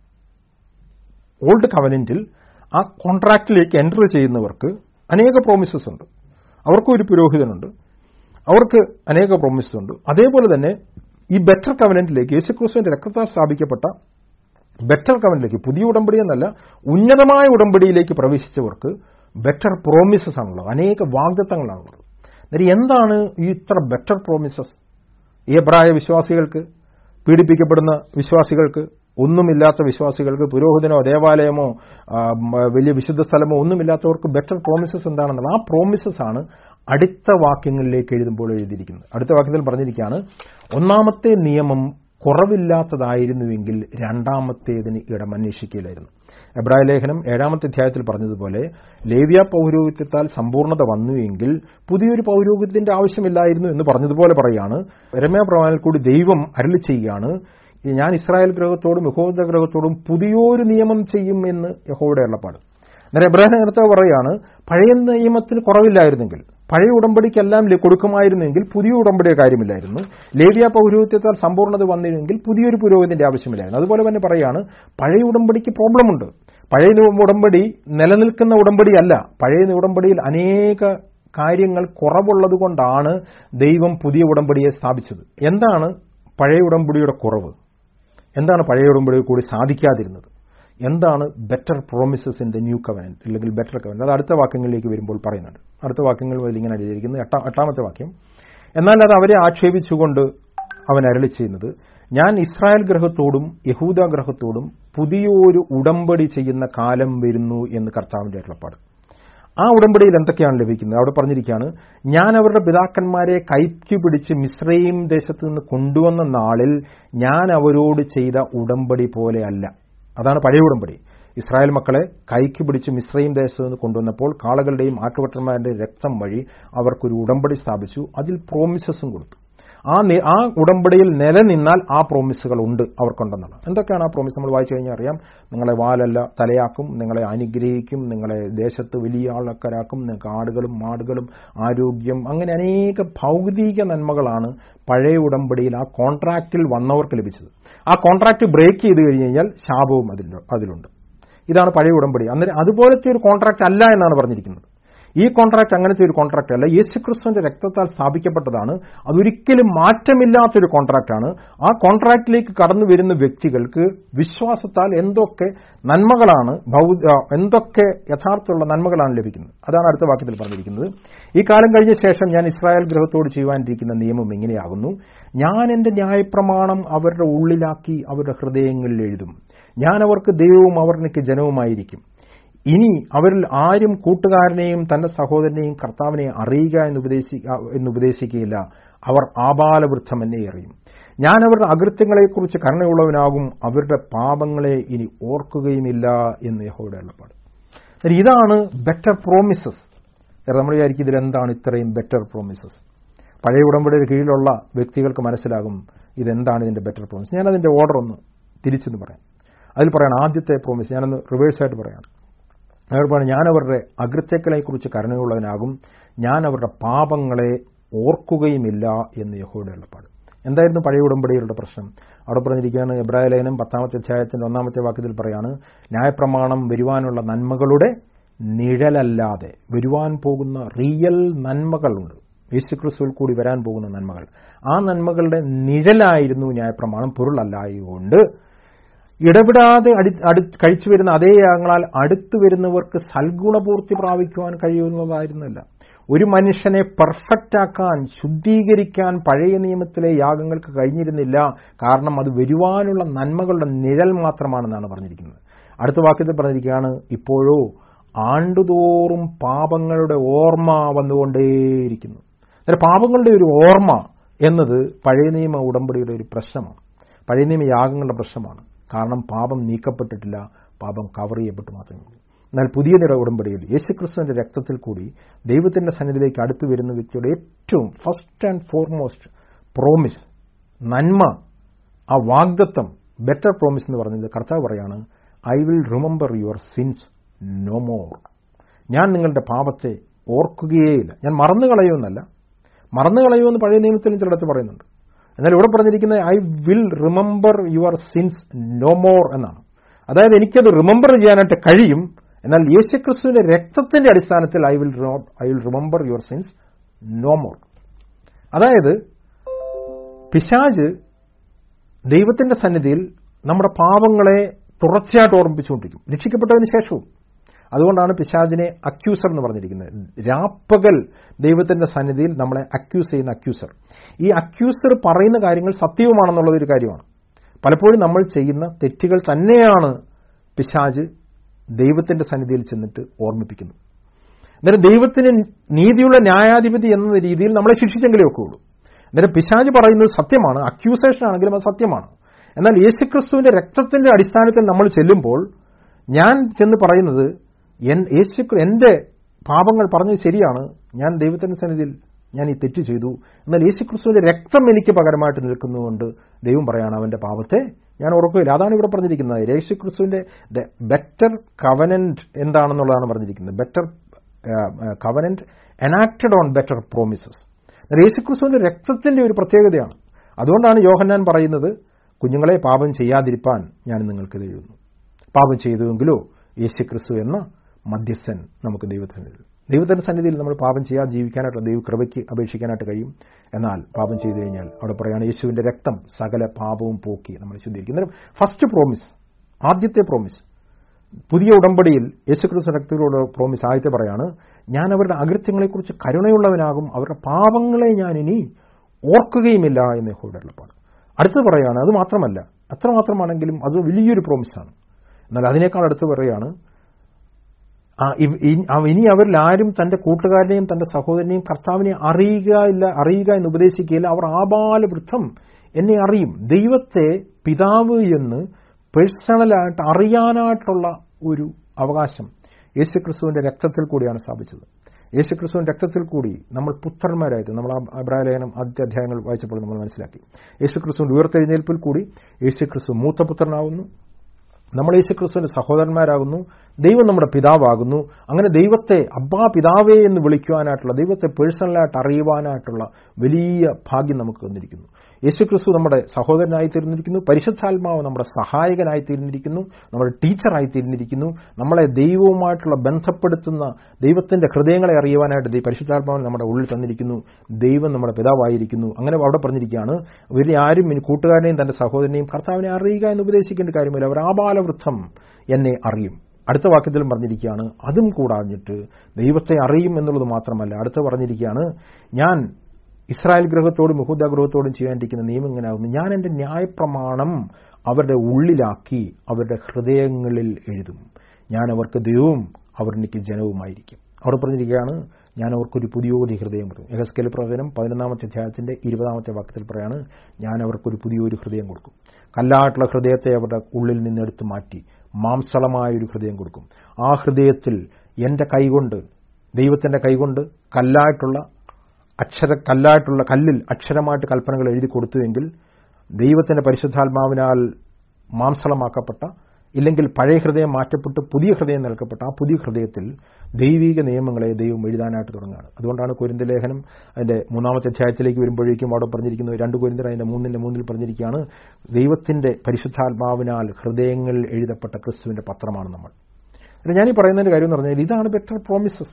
ഓൾഡ് കവനന്റിൽ ആ കോൺട്രാക്റ്റിലേക്ക് എൻ്റർ ചെയ്യുന്നവർക്ക് അനേക പ്രോമിസസ് ഉണ്ട് അവർക്കും ഒരു പുരോഹിതനുണ്ട് അവർക്ക് അനേക പ്രോമിസസ് ഉണ്ട് അതേപോലെ തന്നെ ഈ ബെറ്റർ കവനന്റിലേക്ക് യേശുക്രിസ്തുവിന്റെ രക്തത്താൽ സ്ഥാപിക്കപ്പെട്ട ബെറ്റർ കവനിലേക്ക് പുതിയ ഉടമ്പടി എന്നല്ല ഉന്നതമായ ഉടമ്പടിയിലേക്ക് പ്രവേശിച്ചവർക്ക് ബെറ്റർ പ്രോമിസസ് ആണുള്ളത് അനേക വാഗ്ദത്തങ്ങളാണുള്ളത് അന്നേരം എന്താണ് ഈ ഇത്ര ബെറ്റർ പ്രോമിസസ് ഈ എബ്രായ വിശ്വാസികൾക്ക് പീഡിപ്പിക്കപ്പെടുന്ന വിശ്വാസികൾക്ക് ഒന്നുമില്ലാത്ത വിശ്വാസികൾക്ക് പുരോഹിതനോ ദേവാലയമോ ആ, മ, വലിയ വിശുദ്ധ സ്ഥലമോ ഒന്നുമില്ലാത്തവർക്ക് ബെറ്റർ പ്രോമിസസ് എന്താണെന്നുള്ളത് ആ പ്രോമിസസ് ആണ് അടുത്ത വാക്യങ്ങളിലേക്ക് എഴുതുമ്പോൾ എഴുതിയിരിക്കുന്നത് അടുത്ത വാക്യത്തിൽ പറഞ്ഞിരിക്കുകയാണ് ഒന്നാമത്തെ നിയമം കുറവില്ലാത്തതായിരുന്നുവെങ്കിൽ രണ്ടാമത്തേതിന് ഇടം അന്വേഷിക്കില്ലായിരുന്നു എബ്രായ ലേഖനം ഏഴാമത്തെ അധ്യായത്തിൽ പറഞ്ഞതുപോലെ ലേവ്യ പൗരോഹിത്യത്താൽ സമ്പൂർണ്ണത വന്നുവെങ്കിൽ പുതിയൊരു പൗരോഹിത്യത്തിന്റെ ആവശ്യമില്ലായിരുന്നു എന്ന് പറഞ്ഞതുപോലെ പറയാണ് രമ്യ പ്രമാണിൽ കൂടി ദൈവം അരളി ചെയ്യുകയാണ് ഈ ഞാൻ ഇസ്രായേൽ ഗ്രഹത്തോടും യഹോദ ഗ്രഹത്തോടും പുതിയൊരു നിയമം ചെയ്യും എന്ന് യഹോയുടെ ഉള്ളപ്പാട് അന്നേരം എബ്രാഹിം നേരത്തെ പറയാണ് പഴയ നിയമത്തിന് കുറവില്ലായിരുന്നെങ്കിൽ പഴയ ഉടമ്പടിക്കെല്ലാം ലി- കൊടുക്കുമായിരുന്നെങ്കിൽ പുതിയ ഉടമ്പടിയുടെ കാര്യമില്ലായിരുന്നു ലേവ്യ പൗരോഹിത്യത്താൽ സമ്പൂർണ്ണത വന്നിരുന്നെങ്കിൽ പുതിയൊരു പുരോഹിതന്റെ ആവശ്യമില്ലായിരുന്നു അതുപോലെ തന്നെ പറയാണ് പഴയ ഉടമ്പടിക്ക് പ്രോബ്ലമുണ്ട് പഴയ നി- ഉടമ്പടി നിലനിൽക്കുന്ന ഉടമ്പടിയല്ല പഴയ ഉടമ്പടിയിൽ അനേക കാര്യങ്ങൾ കുറവുള്ളതുകൊണ്ടാണ് ദൈവം പുതിയ ഉടമ്പടിയെ സ്ഥാപിച്ചത് എന്താണ് പഴയ ഉടമ്പടിയുടെ കുറവ് എന്താണ് പഴയ ഉടമ്പടി കൂടി സാധിക്കാതിരുന്നത് എന്താണ് better promises in the new covenant അല്ലെങ്കിൽ ബെറ്റർ കവനന്റ് അത് അടുത്ത വാക്യങ്ങളിലേക്ക് വരുമ്പോൾ പറയുന്നുണ്ട് അടുത്ത വാക്യങ്ങൾ മുതൽ ഇങ്ങനെ എഴുതിയിരിക്കുന്നത് എട്ടാ- എട്ടാമത്തെ വാക്യം എന്നാൽ അത് അവരെ ആക്ഷേപിച്ചുകൊണ്ട് അവൻ അരളി ചെയ്യുന്നത് ഞാൻ ഇസ്രായേൽ ഗ്രഹത്തോടും യഹൂദ ഗ്രഹത്തോടും പുതിയൊരു ഉടമ്പടി ചെയ്യുന്ന കാലം വരുന്നു എന്ന് കർത്താവിന്റെ അരുളപ്പാട് ആ ഉടമ്പടിയിൽ എന്തൊക്കെയാണ് ലഭിക്കുന്നത് അവിടെ പറഞ്ഞിരിക്കുകയാണ് ഞാൻ അവരുടെ പിതാക്കന്മാരെ കൈക്ക് പിടിച്ച് മിശ്രയും ദേശത്ത് നിന്ന് കൊണ്ടുവന്ന നാളിൽ ഞാൻ അവരോട് ചെയ്ത ഉടമ്പടി പോലെയല്ല അതാണ് പഴയ ഉടമ്പടി ഇസ്രായേൽ മക്കളെ കൈക്ക് പിടിച്ച് മിശ്രയും ദേശത്ത് നിന്ന് കൊണ്ടുവന്നപ്പോൾ കാളകളുടെയും ആട്ടുവട്ടന്മാരുടെയും രക്തം വഴി അവർക്കൊരു ഉടമ്പടി സ്ഥാപിച്ചു അതിൽ പ്രോമിസസും കൊടുത്തു ആ നി- ആ ഉടമ്പടിയിൽ നിലനിന്നാൽ ആ പ്രോമിസുകൾ ഉണ്ട് അവർക്കുണ്ടെന്നാണ് എന്തൊക്കെയാണ് ആ പ്രോമിസ് നമ്മൾ വായിച്ചു കഴിഞ്ഞാൽ അറിയാം നിങ്ങളെ വാലല്ല തലയാക്കും നിങ്ങളെ അനുഗ്രഹിക്കും നിങ്ങളെ ദേശത്ത് വലിയ ആൾക്കാരാക്കും നിങ്ങൾക്ക് ആടുകളും മാടുകളും ആരോഗ്യം അങ്ങനെ അനേക ഭൗതിക നന്മകളാണ് പഴയ ഉടമ്പടിയിൽ ആ കോൺട്രാക്റ്റിൽ വന്നവർക്ക് ലഭിച്ചത് ആ കോൺട്രാക്റ്റ് ബ്രേക്ക് ചെയ്ത് കഴിഞ്ഞ് കഴിഞ്ഞാൽ ശാപവും അതിൽ- അതിലുണ്ട് ഇതാണ് പഴയ ഉടമ്പടി അന്നേരം അതുപോലത്തെ ഒരു കോൺട്രാക്റ്റ് അല്ല എന്നാണ് പറഞ്ഞിരിക്കുന്നത് ഈ കോൺട്രാക്ട് അങ്ങനത്തെ ഒരു കോൺട്രാക്ട് അല്ല യേശുക്രിസ്തുവിന്റെ രക്തത്താൽ സ്ഥാപിക്കപ്പെട്ടതാണ് അതൊരിക്കലും മാറ്റമില്ലാത്തൊരു കോൺട്രാക്റ്റാണ് ആ കോൺട്രാക്റ്റിലേക്ക് കടന്നു വരുന്ന വ്യക്തികൾക്ക് വിശ്വാസത്താൽ എന്തൊക്കെ നന്മകളാണ് ഭൗ- ആ, എന്തൊക്കെ യഥാർത്ഥമുള്ള നന്മകളാണ് ലഭിക്കുന്നത് അതാണ് അടുത്ത വാക്യത്തിൽ പറഞ്ഞിരിക്കുന്നത് ഈ കാലം കഴിഞ്ഞ ശേഷം ഞാൻ ഇസ്രായേൽ ഗ്രഹത്തോട് ചെയ്യുവാനിരിക്കുന്ന നിയമം എങ്ങനെയാകുന്നു ഞാൻ എന്റെ ന്യായപ്രമാണം അവരുടെ ഉള്ളിലാക്കി അവരുടെ ഹൃദയങ്ങളിൽ എഴുതും ഞാൻ അവർക്ക് ദൈവവും അവർ എനിക്ക് ജനവുമായിരിക്കും ഇനി അവരിൽ ആരും കൂട്ടുകാരനെയും തന്റെ സഹോദരനെയും കർത്താവിനെ അറിയുക എന്ന് ഉപദേശി- എന്ന് ഉപദേശിക്കുകയില്ല അവർ ആബാലവൃദ്ധം എന്നെ അറിയും ഞാൻ അവരുടെ അകൃത്യങ്ങളെക്കുറിച്ച് കരുണയുള്ളവനാകും അവരുടെ പാപങ്ങളെ ഇനി ഓർക്കുകയുമില്ല എന്ന് യഹോയുടെ ഉള്ളപ്പാട് അന്നേരം ഇതാണ് ബെറ്റർ പ്രോമിസസ് നമ്മൾ വിചാരിക്കും ഇതിൽ എന്താണ് ഇത്രയും ബെറ്റർ പ്രോമിസസ് പഴയ ഉടമ്പടിയുടെ കീഴിലുള്ള വ്യക്തികൾക്ക് മനസ്സിലാകും ഇതെന്താണ് ഇതിന്റെ ബെറ്റർ പ്രോമിസ് ഞാൻ അതിന്റെ ഓർഡർ ഒന്ന് തിരിച്ചെന്ന് പറയാം അതിൽ പറയണം ആദ്യത്തെ പ്രോമിസ് ഞാനൊന്ന് റിവേഴ്സായിട്ട് പറയാം അവർ പറഞ്ഞു ഞാൻ അവരുടെ അകൃത്യങ്ങളെക്കുറിച്ച് കരുണയുള്ളവനാകും ഞാൻ അവരുടെ പാപങ്ങളെ ഓർക്കുകയുമില്ല എന്ന് യഹോയുടെ ഉള്ളപ്പാട് എന്തായിരുന്നു പഴയ ഉടമ്പടികളുടെ പ്രശ്നം അവിടെ പറഞ്ഞിരിക്കുകയാണ് എബ്രായ ലേഖനം പത്താമത്തെ അധ്യായത്തിന്റെ ഒന്നാമത്തെ വാക്യത്തിൽ പറയാണ് ന്യായപ്രമാണം വരുവാനുള്ള നന്മകളുടെ നിഴലല്ലാതെ വരുവാൻ പോകുന്ന റിയൽ നന്മകളുണ്ട് യേശുക്രിസ്തുവിൽ കൂടി വരാൻ പോകുന്ന നന്മകൾ ആ നന്മകളുടെ നിഴലായിരുന്നു ന്യായപ്രമാണം പൊരുളല്ലായതുകൊണ്ട് ഇടപെടാതെ അടി അടു കഴിച്ചു വരുന്ന അതേ യാഗങ്ങളാൽ അടുത്തു വരുന്നവർക്ക് സൽഗുണപൂർത്തി പ്രാപിക്കുവാൻ കഴിയുന്നതായിരുന്നില്ല ഒരു മനുഷ്യനെ പെർഫെക്റ്റ് ആക്കാൻ ശുദ്ധീകരിക്കാൻ പഴയ നിയമത്തിലെ യാഗങ്ങൾക്ക് കഴിഞ്ഞിരുന്നില്ല കാരണം അത് വരുവാനുള്ള നന്മകളുടെ നിഴൽ മാത്രമാണെന്നാണ് പറഞ്ഞിരിക്കുന്നത് അടുത്ത വാക്യത്തിൽ പറഞ്ഞിരിക്കുകയാണ് ഇപ്പോഴോ ആണ്ടുതോറും പാപങ്ങളുടെ ഓർമ്മ വന്നുകൊണ്ടേയിരിക്കുന്നു അന്നേരം പാപങ്ങളുടെ ഒരു ഓർമ്മ എന്നത് പഴയ നിയമ ഉടമ്പടിയുടെ ഒരു പ്രശ്നമാണ് പഴയ നിയമ യാഗങ്ങളുടെ പ്രശ്നമാണ് കാരണം പാപം നീക്കപ്പെട്ടിട്ടില്ല പാപം കവർ ചെയ്യപ്പെട്ടു മാത്രമേ ഉള്ളൂ എന്നാൽ പുതിയ നിര ഉടമ്പടിയിൽ യേശുക്രിസ്തുവിന്റെ രക്തത്തിൽ കൂടി ദൈവത്തിന്റെ സന്നിധിയിലേക്ക് അടുത്തു വരുന്ന വ്യക്തിയുടെ ഏറ്റവും ഫസ്റ്റ് ആൻഡ് ഫോർമോസ്റ്റ് പ്രോമിസ് നന്മ ആ വാഗ്ദത്വം ബെറ്റർ പ്രോമിസ് എന്ന് പറഞ്ഞത് കർത്താവ് പറയാണ് I will remember your sins no more ഞാൻ നിങ്ങളുടെ പാപത്തെ ഓർക്കുകയേയില്ല ഞാൻ മറന്നു കളയുമെന്നല്ല മറന്നു കളയുമെന്ന് പഴയ നിയമത്തിലും ചിലടത്ത് പറയുന്നുണ്ട് എന്നാൽ ഇവിടെ പറഞ്ഞിരിക്കുന്നത് I will remember your sins no more എന്നാണ് അതായത് എനിക്കത് റിമെമ്പർ ചെയ്യാനായിട്ട് കഴിയും എന്നാൽ യേശുക്രിസ്തുവിന്റെ രക്തത്തിന്റെ അടിസ്ഥാനത്തിൽ I will I will remember your sins no more അതായത് പിശാജ് ദൈവത്തിന്റെ സന്നിധിയിൽ നമ്മുടെ പാപങ്ങളെ തുടർച്ചയായിട്ട് ഓർമ്മിപ്പിച്ചുകൊണ്ടിരിക്കും രക്ഷിക്കപ്പെട്ടതിന് ശേഷവും അതുകൊണ്ടാണ് പിശാജിനെ അക്യൂസർ എന്ന് പറഞ്ഞിരിക്കുന്നത് രാപ്പകൽ ദൈവത്തിന്റെ സന്നിധിയിൽ നമ്മളെ അക്യൂസ് ചെയ്യുന്ന അക്യൂസർ ഈ അക്യൂസർ പറയുന്ന കാര്യങ്ങൾ സത്യവുമാണെന്നുള്ളത് ഒരു കാര്യമാണ് പലപ്പോഴും നമ്മൾ ചെയ്യുന്ന തെറ്റുകൾ തന്നെയാണ് പിശാജ് ദൈവത്തിന്റെ സന്നിധിയിൽ ചെന്നിട്ട് ഓർമ്മിപ്പിക്കുന്നത് അന്നേരം ദൈവത്തിന് നീതിയുള്ള ന്യായാധിപതി എന്ന രീതിയിൽ നമ്മളെ ശിക്ഷിച്ചെങ്കിലേ ഒക്കെയുള്ളൂ അന്നേരം പിശാജ് പറയുന്നത് സത്യമാണ് അക്യൂസേഷൻ ആണെങ്കിലും അത് സത്യമാണ് എന്നാൽ യേശുക്രിസ്തുവിന്റെ രക്തത്തിന്റെ അടിസ്ഥാനത്തിൽ നമ്മൾ ചെല്ലുമ്പോൾ ഞാൻ ചെന്ന് പറയുന്നത് യേശു എന്റെ പാപങ്ങൾ പറഞ്ഞത് ശരിയാണ് ഞാൻ ദൈവത്തിന്റെ സന്നിധിയിൽ ഞാൻ ഈ തെറ്റ് ചെയ്തു എന്നാൽ യേശുക്രിസ്തുവിന്റെ രക്തം എനിക്ക് പകരമായിട്ട് നിൽക്കുന്നതുകൊണ്ട് ദൈവം പറയാണ് അവന്റെ പാപത്തെ ഞാൻ ഓർക്കുകയില്ല അതാണ് ഇവിടെ പറഞ്ഞിരിക്കുന്നത് യേശുക്രിസ്തുവിന്റെ ബെറ്റർ കവനന്റ് എന്താണെന്നുള്ളതാണ് പറഞ്ഞിരിക്കുന്നത് better covenant enacted on better promises യേശുക്രിസ്തുവിന്റെ രക്തത്തിന്റെ ഒരു പ്രത്യേകതയാണ് അതുകൊണ്ടാണ് യോഹന്നാൻ പറയുന്നത് കുഞ്ഞുങ്ങളെ പാപം ചെയ്യാതിരിപ്പാൻ ഞാൻ നിങ്ങൾക്ക് എഴുതുന്നു പാപം ചെയ്തുവെങ്കിലോ യേശുക്രിസ്തു എന്ന മധ്യസ്ഥൻ നമുക്ക് ദൈവത്തിന് ദൈവത്തിന്റെ സന്നിധിയിൽ നമ്മൾ പാപം ചെയ്യാതെ ജീവിക്കാനായിട്ട് ദൈവകൃപയ്ക്ക് അപേക്ഷിക്കാനായിട്ട് കഴിയും എന്നാൽ പാപം ചെയ്തു കഴിഞ്ഞാൽ അവിടെ പറയുകയാണ് യേശുവിന്റെ രക്തം സകല പാപവും പോക്കി നമ്മൾ ശുദ്ധീകരിക്കും ഫസ്റ്റ് പ്രോമിസ് ആദ്യത്തെ പ്രോമിസ് പുതിയ ഉടമ്പടിയിൽ യേശുക്രിസ്തു രക്തത്തിലൂടെ പ്രോമിസ് ആദ്യത്തെ പറയാണ് ഞാൻ അവരുടെ അകൃത്യങ്ങളെക്കുറിച്ച് കരുണയുള്ളവനാകും അവരുടെ പാപങ്ങളെ ഞാൻ ഇനി ഓർക്കുകയുമില്ല എന്ന് യഹോയുടെ അടുത്ത് പറയാണ് അത് മാത്രമല്ല അത്രമാത്രമാണെങ്കിലും അത് വലിയൊരു പ്രോമിസാണ് എന്നാൽ അതിനേക്കാൾ അടുത്ത് പറയുകയാണ് ഇനി അവരിൽ ആരും തന്റെ കൂട്ടുകാരനെയും തന്റെ സഹോദരനെയും കർത്താവിനെ അറിയുക ഇല്ല അറിയുക എന്ന് ഉപദേശിക്കുകയില്ല അവർ ആബാല വൃദ്ധം എന്നെ അറിയും ദൈവത്തെ പിതാവ് എന്ന് പേഴ്സണലായിട്ട് അറിയാനായിട്ടുള്ള ഒരു അവകാശം യേശുക്രിസ്തുവിന്റെ രക്തത്തിൽ കൂടിയാണ് സ്ഥാപിച്ചത് യേശുക്രിസ്തുവിന്റെ രക്തത്തിൽ കൂടി നമ്മൾ പുത്രന്മാരായിട്ട് നമ്മൾ അബ്രാലേഖനം ആദ്യ അധ്യായങ്ങൾ വായിച്ചപ്പോൾ നമ്മൾ മനസ്സിലാക്കി യേശുക്രിസ്തുവിന്റെ ഉയർത്തെഴുന്നേൽപ്പിൽ കൂടി യേശുക്രിസ്തു മൂത്ത പുത്രനാവുന്നു നമ്മൾ യേശുക്രിസ്തുവിന്റെ സഹോദരന്മാരാകുന്നു ദൈവം നമ്മുടെ പിതാവാകുന്നു അങ്ങനെ ദൈവത്തെ അബ്ബാ പിതാവേ എന്ന് വിളിക്കുവാനായിട്ടുള്ള ദൈവത്തെ പേഴ്സണലായിട്ട് അറിയുവാനായിട്ടുള്ള വലിയ ഭാഗ്യം നമുക്ക് തന്നിരിക്കുന്നു യേശുക്രിസ്തു നമ്മുടെ സഹോദരനായി തീർന്നിരിക്കുന്നു പരിശുദ്ധാത്മാവ് നമ്മുടെ സഹായകനായി തീർന്നിരിക്കുന്നു നമ്മുടെ ടീച്ചറായി തീർന്നിരിക്കുന്നു നമ്മളെ ദൈവവുമായിട്ടുള്ള ബന്ധപ്പെടുത്തുന്ന ദൈവത്തിന്റെ ഹൃദയങ്ങളെ അറിയുവാനായിട്ട് പരിശുദ്ധാത്മാവ് നമ്മുടെ ഉള്ളിൽ തന്നിരിക്കുന്നു ദൈവം നമ്മുടെ പിതാവായിരിക്കുന്നു അങ്ങനെ അവിടെ പറഞ്ഞിരിക്കുകയാണ് ഇവരെ ആരും ഇനി കൂട്ടുകാരനെയും തന്റെ സഹോദരനെയും കർത്താവിനെ അറിയുക എന്ന് ഉപദേശിക്കേണ്ട കാര്യമില്ല അവർ ആബാലവൃദ്ധം എന്നെ അറിയും അടുത്ത വാക്യത്തിലും പറഞ്ഞിരിക്കുകയാണ് അതും കൂടാഞ്ഞിട്ട് ദൈവത്തെ അറിയും എന്നുള്ളത് മാത്രമല്ല അടുത്ത പറഞ്ഞിരിക്കുകയാണ് ഞാൻ ഇസ്രായേൽ ഗ്രഹത്തോടും യഹൂദ ഗ്രഹത്തോടും ചെയ്യാനിരിക്കുന്ന നിയമം ഇങ്ങനെയാകുന്നു ഞാൻ എൻ്റെ ന്യായപ്രമാണം അവരുടെ ഉള്ളിലാക്കി അവരുടെ ഹൃദയങ്ങളിൽ എഴുതും ഞാൻ അവർക്ക് ദൈവവും അവർ എനിക്ക് ജനവുമായിരിക്കും അവിടെ പറഞ്ഞിരിക്കുകയാണ് ഞാൻ അവർക്കൊരു പുതിയൊരു ഹൃദയം കൊടുക്കും എഹസ്കേൽ പ്രവചനം പതിനൊന്നാമത്തെ അധ്യായത്തിന്റെ ഇരുപതാമത്തെ വാക്യത്തിൽ പറയാണ് ഞാൻ അവർക്കൊരു പുതിയൊരു ഹൃദയം കൊടുക്കും കല്ലാട്ടുള്ള ഹൃദയത്തെ അവരുടെ ഉള്ളിൽ നിന്നെടുത്ത് മാറ്റി മാംസളമായ ഒരു ഹൃദയം കൊടുക്കും ആ ഹൃദയത്തിൽ എൻ്റെ കൈകൊണ്ട് ദൈവത്തിന്റെ കൈകൊണ്ട് കല്ലായിട്ടുള്ള അക്ഷര കല്ലായിട്ടുള്ള കല്ലിൽ അക്ഷരമായിട്ട് കൽപ്പനകൾ എഴുതി കൊടുത്തുവെങ്കിൽ ദൈവത്തിന്റെ പരിശുദ്ധാത്മാവിനാൽ മാംസളമാക്കപ്പെട്ട ഇല്ലെങ്കിൽ പഴയ ഹൃദയം മാറ്റപ്പെട്ട് പുതിയ ഹൃദയം നൽകപ്പെട്ട ആ പുതിയ ഹൃദയത്തിൽ ദൈവിക നിയമങ്ങളെ ദൈവം എഴുതാനായിട്ട് തുടങ്ങുകയാണ് അതുകൊണ്ടാണ് കുരിന്ത ലേഖനം അതിന്റെ മൂന്നാമത്തെ അധ്യായത്തിലേക്ക് വരുമ്പോഴേക്കും അവിടെ പറഞ്ഞിരിക്കുന്നത് രണ്ട് കുരിന്തർ അതിന്റെ മൂന്നിന്റെ മൂന്നിൽ പറഞ്ഞിരിക്കുകയാണ് ദൈവത്തിന്റെ പരിശുദ്ധാത്മാവിനാൽ ഹൃദയങ്ങളിൽ എഴുതപ്പെട്ട ക്രിസ്തുവിന്റെ പത്രമാണ് നമ്മൾ ഞാൻ ഈ പറയുന്നതിന്റെ കാര്യം എന്ന് പറഞ്ഞാൽ ഇതാണ് ബെറ്റർ പ്രോമിസസ്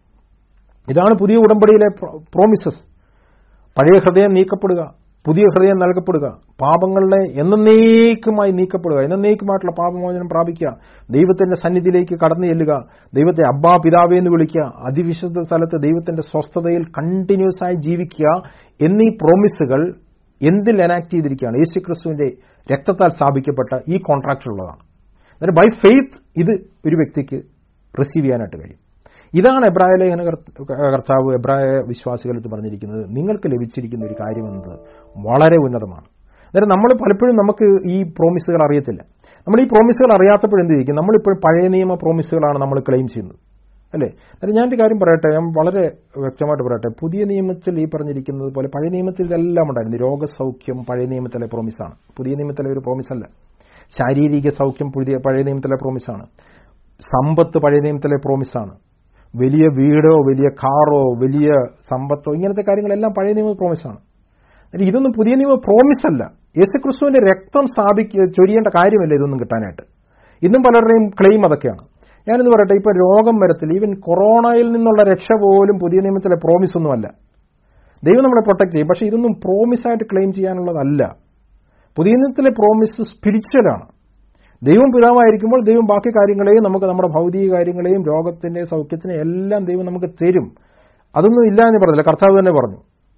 ഇതാണ് പുതിയ ഉടമ്പടിയിലെ പ്രോമിസസ് പഴയ ഹൃദയം നീക്കപ്പെടുക പുതിയ ഹൃദയം നൽകപ്പെടുക പാപങ്ങളുടെ എന്നേക്കുമായി നീക്കപ്പെടുക എന്നേക്കുമായിട്ടുള്ള പാപമോചനം പ്രാപിക്കുക ദൈവത്തിന്റെ സന്നിധിയിലേക്ക് കടന്നു ചെല്ലുക ദൈവത്തെ അബ്ബാ പിതാവേ എന്ന് വിളിക്കുക അതിവിശുദ്ധ സ്ഥലത്ത് ദൈവത്തിന്റെ സ്വസ്ഥതയിൽ കണ്ടിന്യൂസ് ആയി ജീവിക്കുക എന്നീ പ്രോമിസുകൾ എന്തിൽ എനാക്ട് ചെയ്തിരിക്കുകയാണ് യേശുക്രിസ്തുവിന്റെ രക്തത്താൽ സ്ഥാപിക്കപ്പെട്ട ഈ കോൺട്രാക്റ്റിലുള്ളതാണ് ബൈ ഫെയ്ത്ത് ഇത് ഒരു വ്യക്തിക്ക് റിസീവ് ചെയ്യാനായിട്ട് കഴിയും ഇതാണ് എബ്രായ ലേഖന കർത്താവ് എബ്രായ വിശ്വാസികളെടുത്ത് പറഞ്ഞിരിക്കുന്നത് നിങ്ങൾക്ക് ലഭിച്ചിരിക്കുന്ന ഒരു കാര്യമെന്നത് വളരെ ഉന്നതമാണ് അന്നേരം നമ്മൾ പലപ്പോഴും നമുക്ക് ഈ പ്രോമിസുകൾ അറിയത്തില്ല നമ്മൾ ഈ പ്രോമിസുകൾ അറിയാത്തപ്പോഴെന്ത് ചെയ്യും നമ്മളിപ്പോൾ പഴയ നിയമ പ്രോമിസുകളാണ് നമ്മൾ ക്ലെയിം ചെയ്യുന്നത് അല്ലേ അന്നേരം ഞാനൊരു കാര്യം പറയട്ടെ ഞാൻ വളരെ വ്യക്തമായിട്ട് പറയട്ടെ പുതിയ നിയമത്തിൽ ഈ പറഞ്ഞിരിക്കുന്നത് പോലെ പഴയ നിയമത്തിൽ ഇതെല്ലാം ഉണ്ടായിരുന്നു രോഗസൗഖ്യം പഴയ നിയമത്തിലെ പ്രോമിസാണ് പുതിയ നിയമത്തിലെ ഒരു പ്രോമിസല്ല ശാരീരിക സൗഖ്യം പുതിയ പഴയ നിയമത്തിലെ പ്രോമിസാണ് സമ്പത്ത് പഴയ നിയമത്തിലെ പ്രോമിസാണ് വലിയ വീടോ വലിയ കാറോ വലിയ സമ്പത്തോ ഇങ്ങനത്തെ കാര്യങ്ങളെല്ലാം പഴയ നിയമ പ്രോമിസാണ് ഇതൊന്നും പുതിയ നിയമ പ്രോമിസ് അല്ല യേശുക്രിസ്തുവിന്റെ രക്തം സ്ഥാപിക്കുക ചൊരിയേണ്ട കാര്യമല്ല ഇതൊന്നും കിട്ടാനായിട്ട് ഇന്നും പലരുടെയും ക്ലെയിം അതൊക്കെയാണ് ഞാനിന്ന് പറയട്ടെ ഇപ്പൊ രോഗം വരത്തില്ല ഈവൻ കൊറോണയിൽ നിന്നുള്ള രക്ഷ പോലും പുതിയ നിയമത്തിലെ പ്രോമിസ് ഒന്നുമല്ല ദൈവം നമ്മളെ പ്രൊട്ടക്ട് ചെയ്യും പക്ഷെ ഇതൊന്നും പ്രോമിസായിട്ട് ക്ലെയിം ചെയ്യാനുള്ളതല്ല പുതിയ നിയമത്തിലെ പ്രോമിസ് സ്പിരിച്വലാണ് ദൈവം പിതാവായിരിക്കുമ്പോൾ ദൈവം ബാക്കി കാര്യങ്ങളെയും നമുക്ക് നമ്മുടെ ഭൗതിക കാര്യങ്ങളെയും രോഗത്തിന്റെ സൗഖ്യത്തിനെ എല്ലാം ദൈവം നമുക്ക് തരും അതൊന്നും ഇല്ല എന്ന് പറഞ്ഞില്ല കർത്താവ് തന്നെ പറഞ്ഞു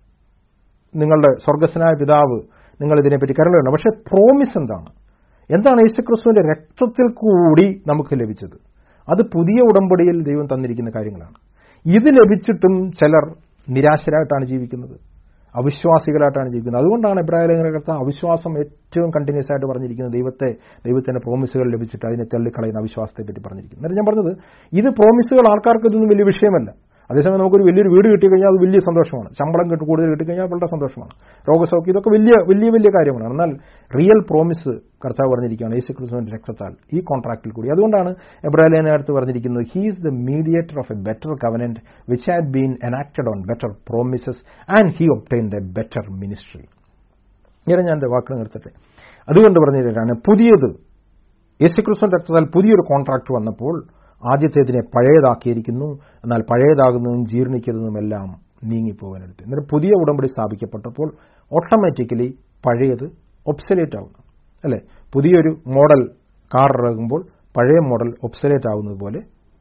നിങ്ങളുടെ സ്വർഗസ്വനായ പിതാവ് നിങ്ങൾ ഇതിനെപ്പറ്റി കരളുണ്ട് പക്ഷേ പ്രോമിസ് എന്താണ് എന്താണ് യേശുക്രിസ്തുവിന്റെ രക്തത്തിൽ കൂടി നമുക്ക് ലഭിച്ചത് അത് പുതിയ ഉടമ്പടിയിൽ ദൈവം തന്നിരിക്കുന്ന കാര്യങ്ങളാണ് ഇത് ലഭിച്ചിട്ടും ചിലർ നിരാശരായിട്ടാണ് ജീവിക്കുന്നത് അവിശ്വാസികളായിട്ടാണ് ജീവിക്കുന്നത് അതുകൊണ്ടാണ് എബ്രാഹിം ലേഖനകർത്ത അവിശ്വാസം ഏറ്റവും കണ്ടിന്യൂസ് ആയിട്ട് പറഞ്ഞിരിക്കുന്നത് ദൈവത്തെ ദൈവത്തിന്റെ പ്രോമിസുകൾ ലഭിച്ചിട്ട് അതിനെ തള്ളിക്കളയുന്ന അവിശ്വാസത്തെ പറ്റി പറഞ്ഞിരിക്കുന്നത് എന്നിട്ട് ഞാൻ പറഞ്ഞത് ഇത് പ്രോമിസുകൾ ആൾക്കാർക്ക് ഇതൊന്നും വലിയ വിഷയമല്ല അതേസമയം നമുക്കൊരു വലിയൊരു വീട് കിട്ടിക്കഴിഞ്ഞാൽ അത് വലിയ സന്തോഷമാണ് ശമ്പളം കിട്ടി കൂടുതൽ കിട്ടിക്കഴിഞ്ഞാൽ വളരെ സന്തോഷമാണ് രോഗസൗഖ്യം ഇതൊക്കെ വലിയ വലിയ വലിയ കാര്യമാണ് എന്നാൽ റിയൽ പ്രോമിസ് കർത്താവ് പറഞ്ഞിരിക്കുകയാണ് യേശു ക്രിസ്തുവിന്റെ രക്തത്താൽ ഈ കോൺട്രാക്റ്റിൽ കൂടി അതുകൊണ്ടാണ് എബ്രാഹിലേനടുത്ത് പറഞ്ഞിരിക്കുന്നത് he is the mediator of a better covenant which had been enacted on better promises and he obtain a better ministry ഇങ്ങനെ ഞാൻ എൻ്റെ വാക്കുകൾ നിർത്തട്ടെ അതുകൊണ്ട് പറഞ്ഞിട്ടാണ് പുതിയത് യേശുക്രിസ്തുവിന്റെ രക്തത്താൽ പുതിയൊരു കോൺട്രാക്ട് വന്നപ്പോൾ ആദ്യത്തേതിനെ പഴയതാക്കിയിരിക്കുന്നു എന്നാൽ പഴയതാകുന്നതും ജീർണിക്കുന്നതുമെല്ലാം നീങ്ങിപ്പോകാനെടുത്തു എന്നിട്ട് പുതിയ ഉടമ്പടി സ്ഥാപിക്കപ്പെട്ടപ്പോൾ ഓട്ടോമാറ്റിക്കലി പഴയത് ഒബ്സലേറ്റ് ആവുന്നു അല്ലേ പുതിയൊരു മോഡൽ കാർ ഇറങ്ങുമ്പോൾ പഴയ മോഡൽ ഒബ്സലേറ്റ് ആവുന്നത് പോലെ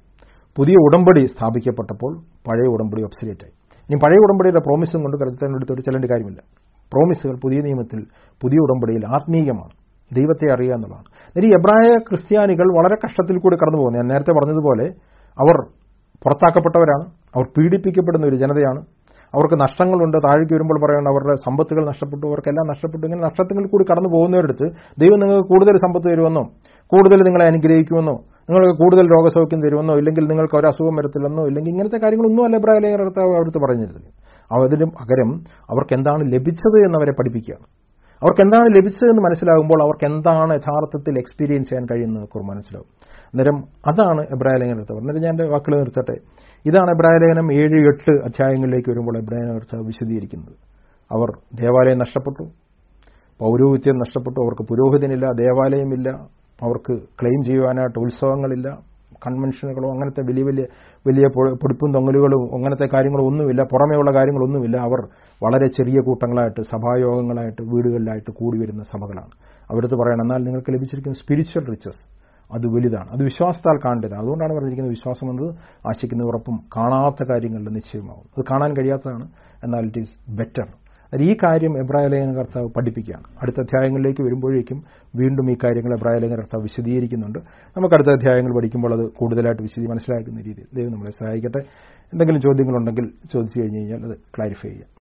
പുതിയ ഉടമ്പടി സ്ഥാപിക്കപ്പെട്ടപ്പോൾ പഴയ ഉടമ്പടി ഒബ്സലേറ്റ് ആയി ഇനി പഴയ ഉടമ്പടിയുടെ പ്രോമിസും കൊണ്ട് കരുത്താനെടുത്തോട്ട് ചെല്ലേണ്ട കാര്യമില്ല പ്രോമിസുകൾ പുതിയ നിയമത്തിൽ പുതിയ ഉടമ്പടിയിൽ ആത്മീയമാണ് ദൈവത്തെ അറിയുക എന്നുള്ളതാണ് ഈ എബ്രായ ക്രിസ്ത്യാനികൾ വളരെ കഷ്ടത്തിൽ കൂടി കടന്നു പോകുന്നത് ഞാൻ നേരത്തെ പറഞ്ഞതുപോലെ അവർ പുറത്താക്കപ്പെട്ടവരാണ് അവർ പീഡിപ്പിക്കപ്പെടുന്ന ഒരു ജനതയാണ് അവർക്ക് നഷ്ടങ്ങളുണ്ട് താഴേക്ക് വരുമ്പോൾ പറയുന്നത് അവരുടെ സമ്പത്തുകൾ നഷ്ടപ്പെട്ടു അവർക്കെല്ലാം നഷ്ടപ്പെട്ടു ഇങ്ങനെ നഷ്ടത്തിൽ കൂടി കടന്നു പോകുന്നവരടുത്ത് ദൈവം നിങ്ങൾക്ക് കൂടുതൽ സമ്പത്ത് തരുമെന്നോ കൂടുതൽ നിങ്ങളെ അനുഗ്രഹിക്കുമെന്നോ നിങ്ങൾക്ക് കൂടുതൽ രോഗസൗഖ്യം തരുമെന്നോ ഇല്ലെങ്കിൽ നിങ്ങൾക്ക് ഒരു അസുഖം വരത്തില്ലെന്നോ ഇല്ലെങ്കിൽ ഇങ്ങനത്തെ കാര്യങ്ങളൊന്നും അല്ല എബ്രാഹിം ലേഖനകർത്താവ് അവിടുത്തെ പറഞ്ഞിരുന്നത് അതിന് പകരം അവർക്ക് എന്താണ് ലഭിച്ചത് എന്നവരെ പഠിപ്പിക്കുകയാണ് അവർക്ക് എന്താണ് ലഭിച്ചതെന്ന് മനസ്സിലാകുമ്പോൾ അവർക്ക് എന്താണ് യഥാർത്ഥത്തിൽ എക്സ്പീരിയൻസ് ചെയ്യാൻ കഴിയുന്നത് അവർക്ക് മനസ്സിലാവും അന്നേരം അതാണ് എബ്രാഹിം ലേഖനത്തെ അന്നേരം ഞാൻ എൻ്റെ വാക്കുകൾ നിർത്തട്ടെ ഇതാണ് എബ്രാഹിം ലേഖനം ഏഴ് എട്ട് അധ്യായങ്ങളിലേക്ക് വരുമ്പോൾ എബ്രാഹിം ലേഖനത്തെ വിശദീകരിക്കുന്നത് അവർ ദേവാലയം നഷ്ടപ്പെട്ടു പൗരോഹിത്യം നഷ്ടപ്പെട്ടു അവർക്ക് പുരോഹിതനില്ല ദേവാലയമില്ല അവർക്ക് ക്ലെയിം ചെയ്യുവാനായിട്ട് ഉത്സവങ്ങളില്ല കൺവെൻഷനുകളോ അങ്ങനത്തെ വലിയ വലിയ വലിയ പൊടിപ്പും തൊങ്ങലുകളും അങ്ങനത്തെ കാര്യങ്ങളോ ഒന്നുമില്ല പുറമേയുള്ള കാര്യങ്ങളൊന്നുമില്ല അവർ വളരെ ചെറിയ കൂട്ടങ്ങളായിട്ട് സഭായോഗങ്ങളായിട്ട് വീടുകളിലായിട്ട് കൂടി വരുന്ന സഭകളാണ് അവരടുത്ത് പറയണം എന്നാൽ നിങ്ങൾക്ക് ലഭിച്ചിരിക്കുന്ന സ്പിരിച്വൽ റിച്ചസ് അത് വലുതാണ് അത് വിശ്വാസത്താൽ കാണേണ്ടതാണ് അതുകൊണ്ടാണ് പറഞ്ഞിരിക്കുന്നത് വിശ്വാസം എന്നത് ആശിക്കുന്ന ഉറപ്പും കാണാത്ത കാര്യങ്ങളുടെ നിശ്ചയമാവും അത് കാണാൻ കഴിയാത്തതാണ് എന്നാൽ ഇറ്റ് ഈസ് ബെറ്റർ ഈ കാര്യം എബ്രാഹിലേഖന കർത്താവ് പഠിപ്പിക്കുകയാണ് അടുത്ത അധ്യായങ്ങളിലേക്ക് വരുമ്പോഴേക്കും വീണ്ടും ഈ കാര്യങ്ങൾ എബ്രാഹിലേഖന കർത്താവ് വിശദീകരിക്കുന്നുണ്ട് നമുക്ക് അടുത്ത അധ്യായങ്ങൾ പഠിക്കുമ്പോൾ അത് കൂടുതലായിട്ട് വിശദീ മനസ്സിലാക്കുന്ന രീതിയിൽ ദൈവം നമ്മളെ സഹായിക്കട്ടെ എന്തെങ്കിലും ചോദ്യങ്ങളുണ്ടെങ്കിൽ ചോദിച്ചു കഴിഞ്ഞ് കഴിഞ്ഞാൽ അത് ക്ലാരിഫൈ ചെയ്യാം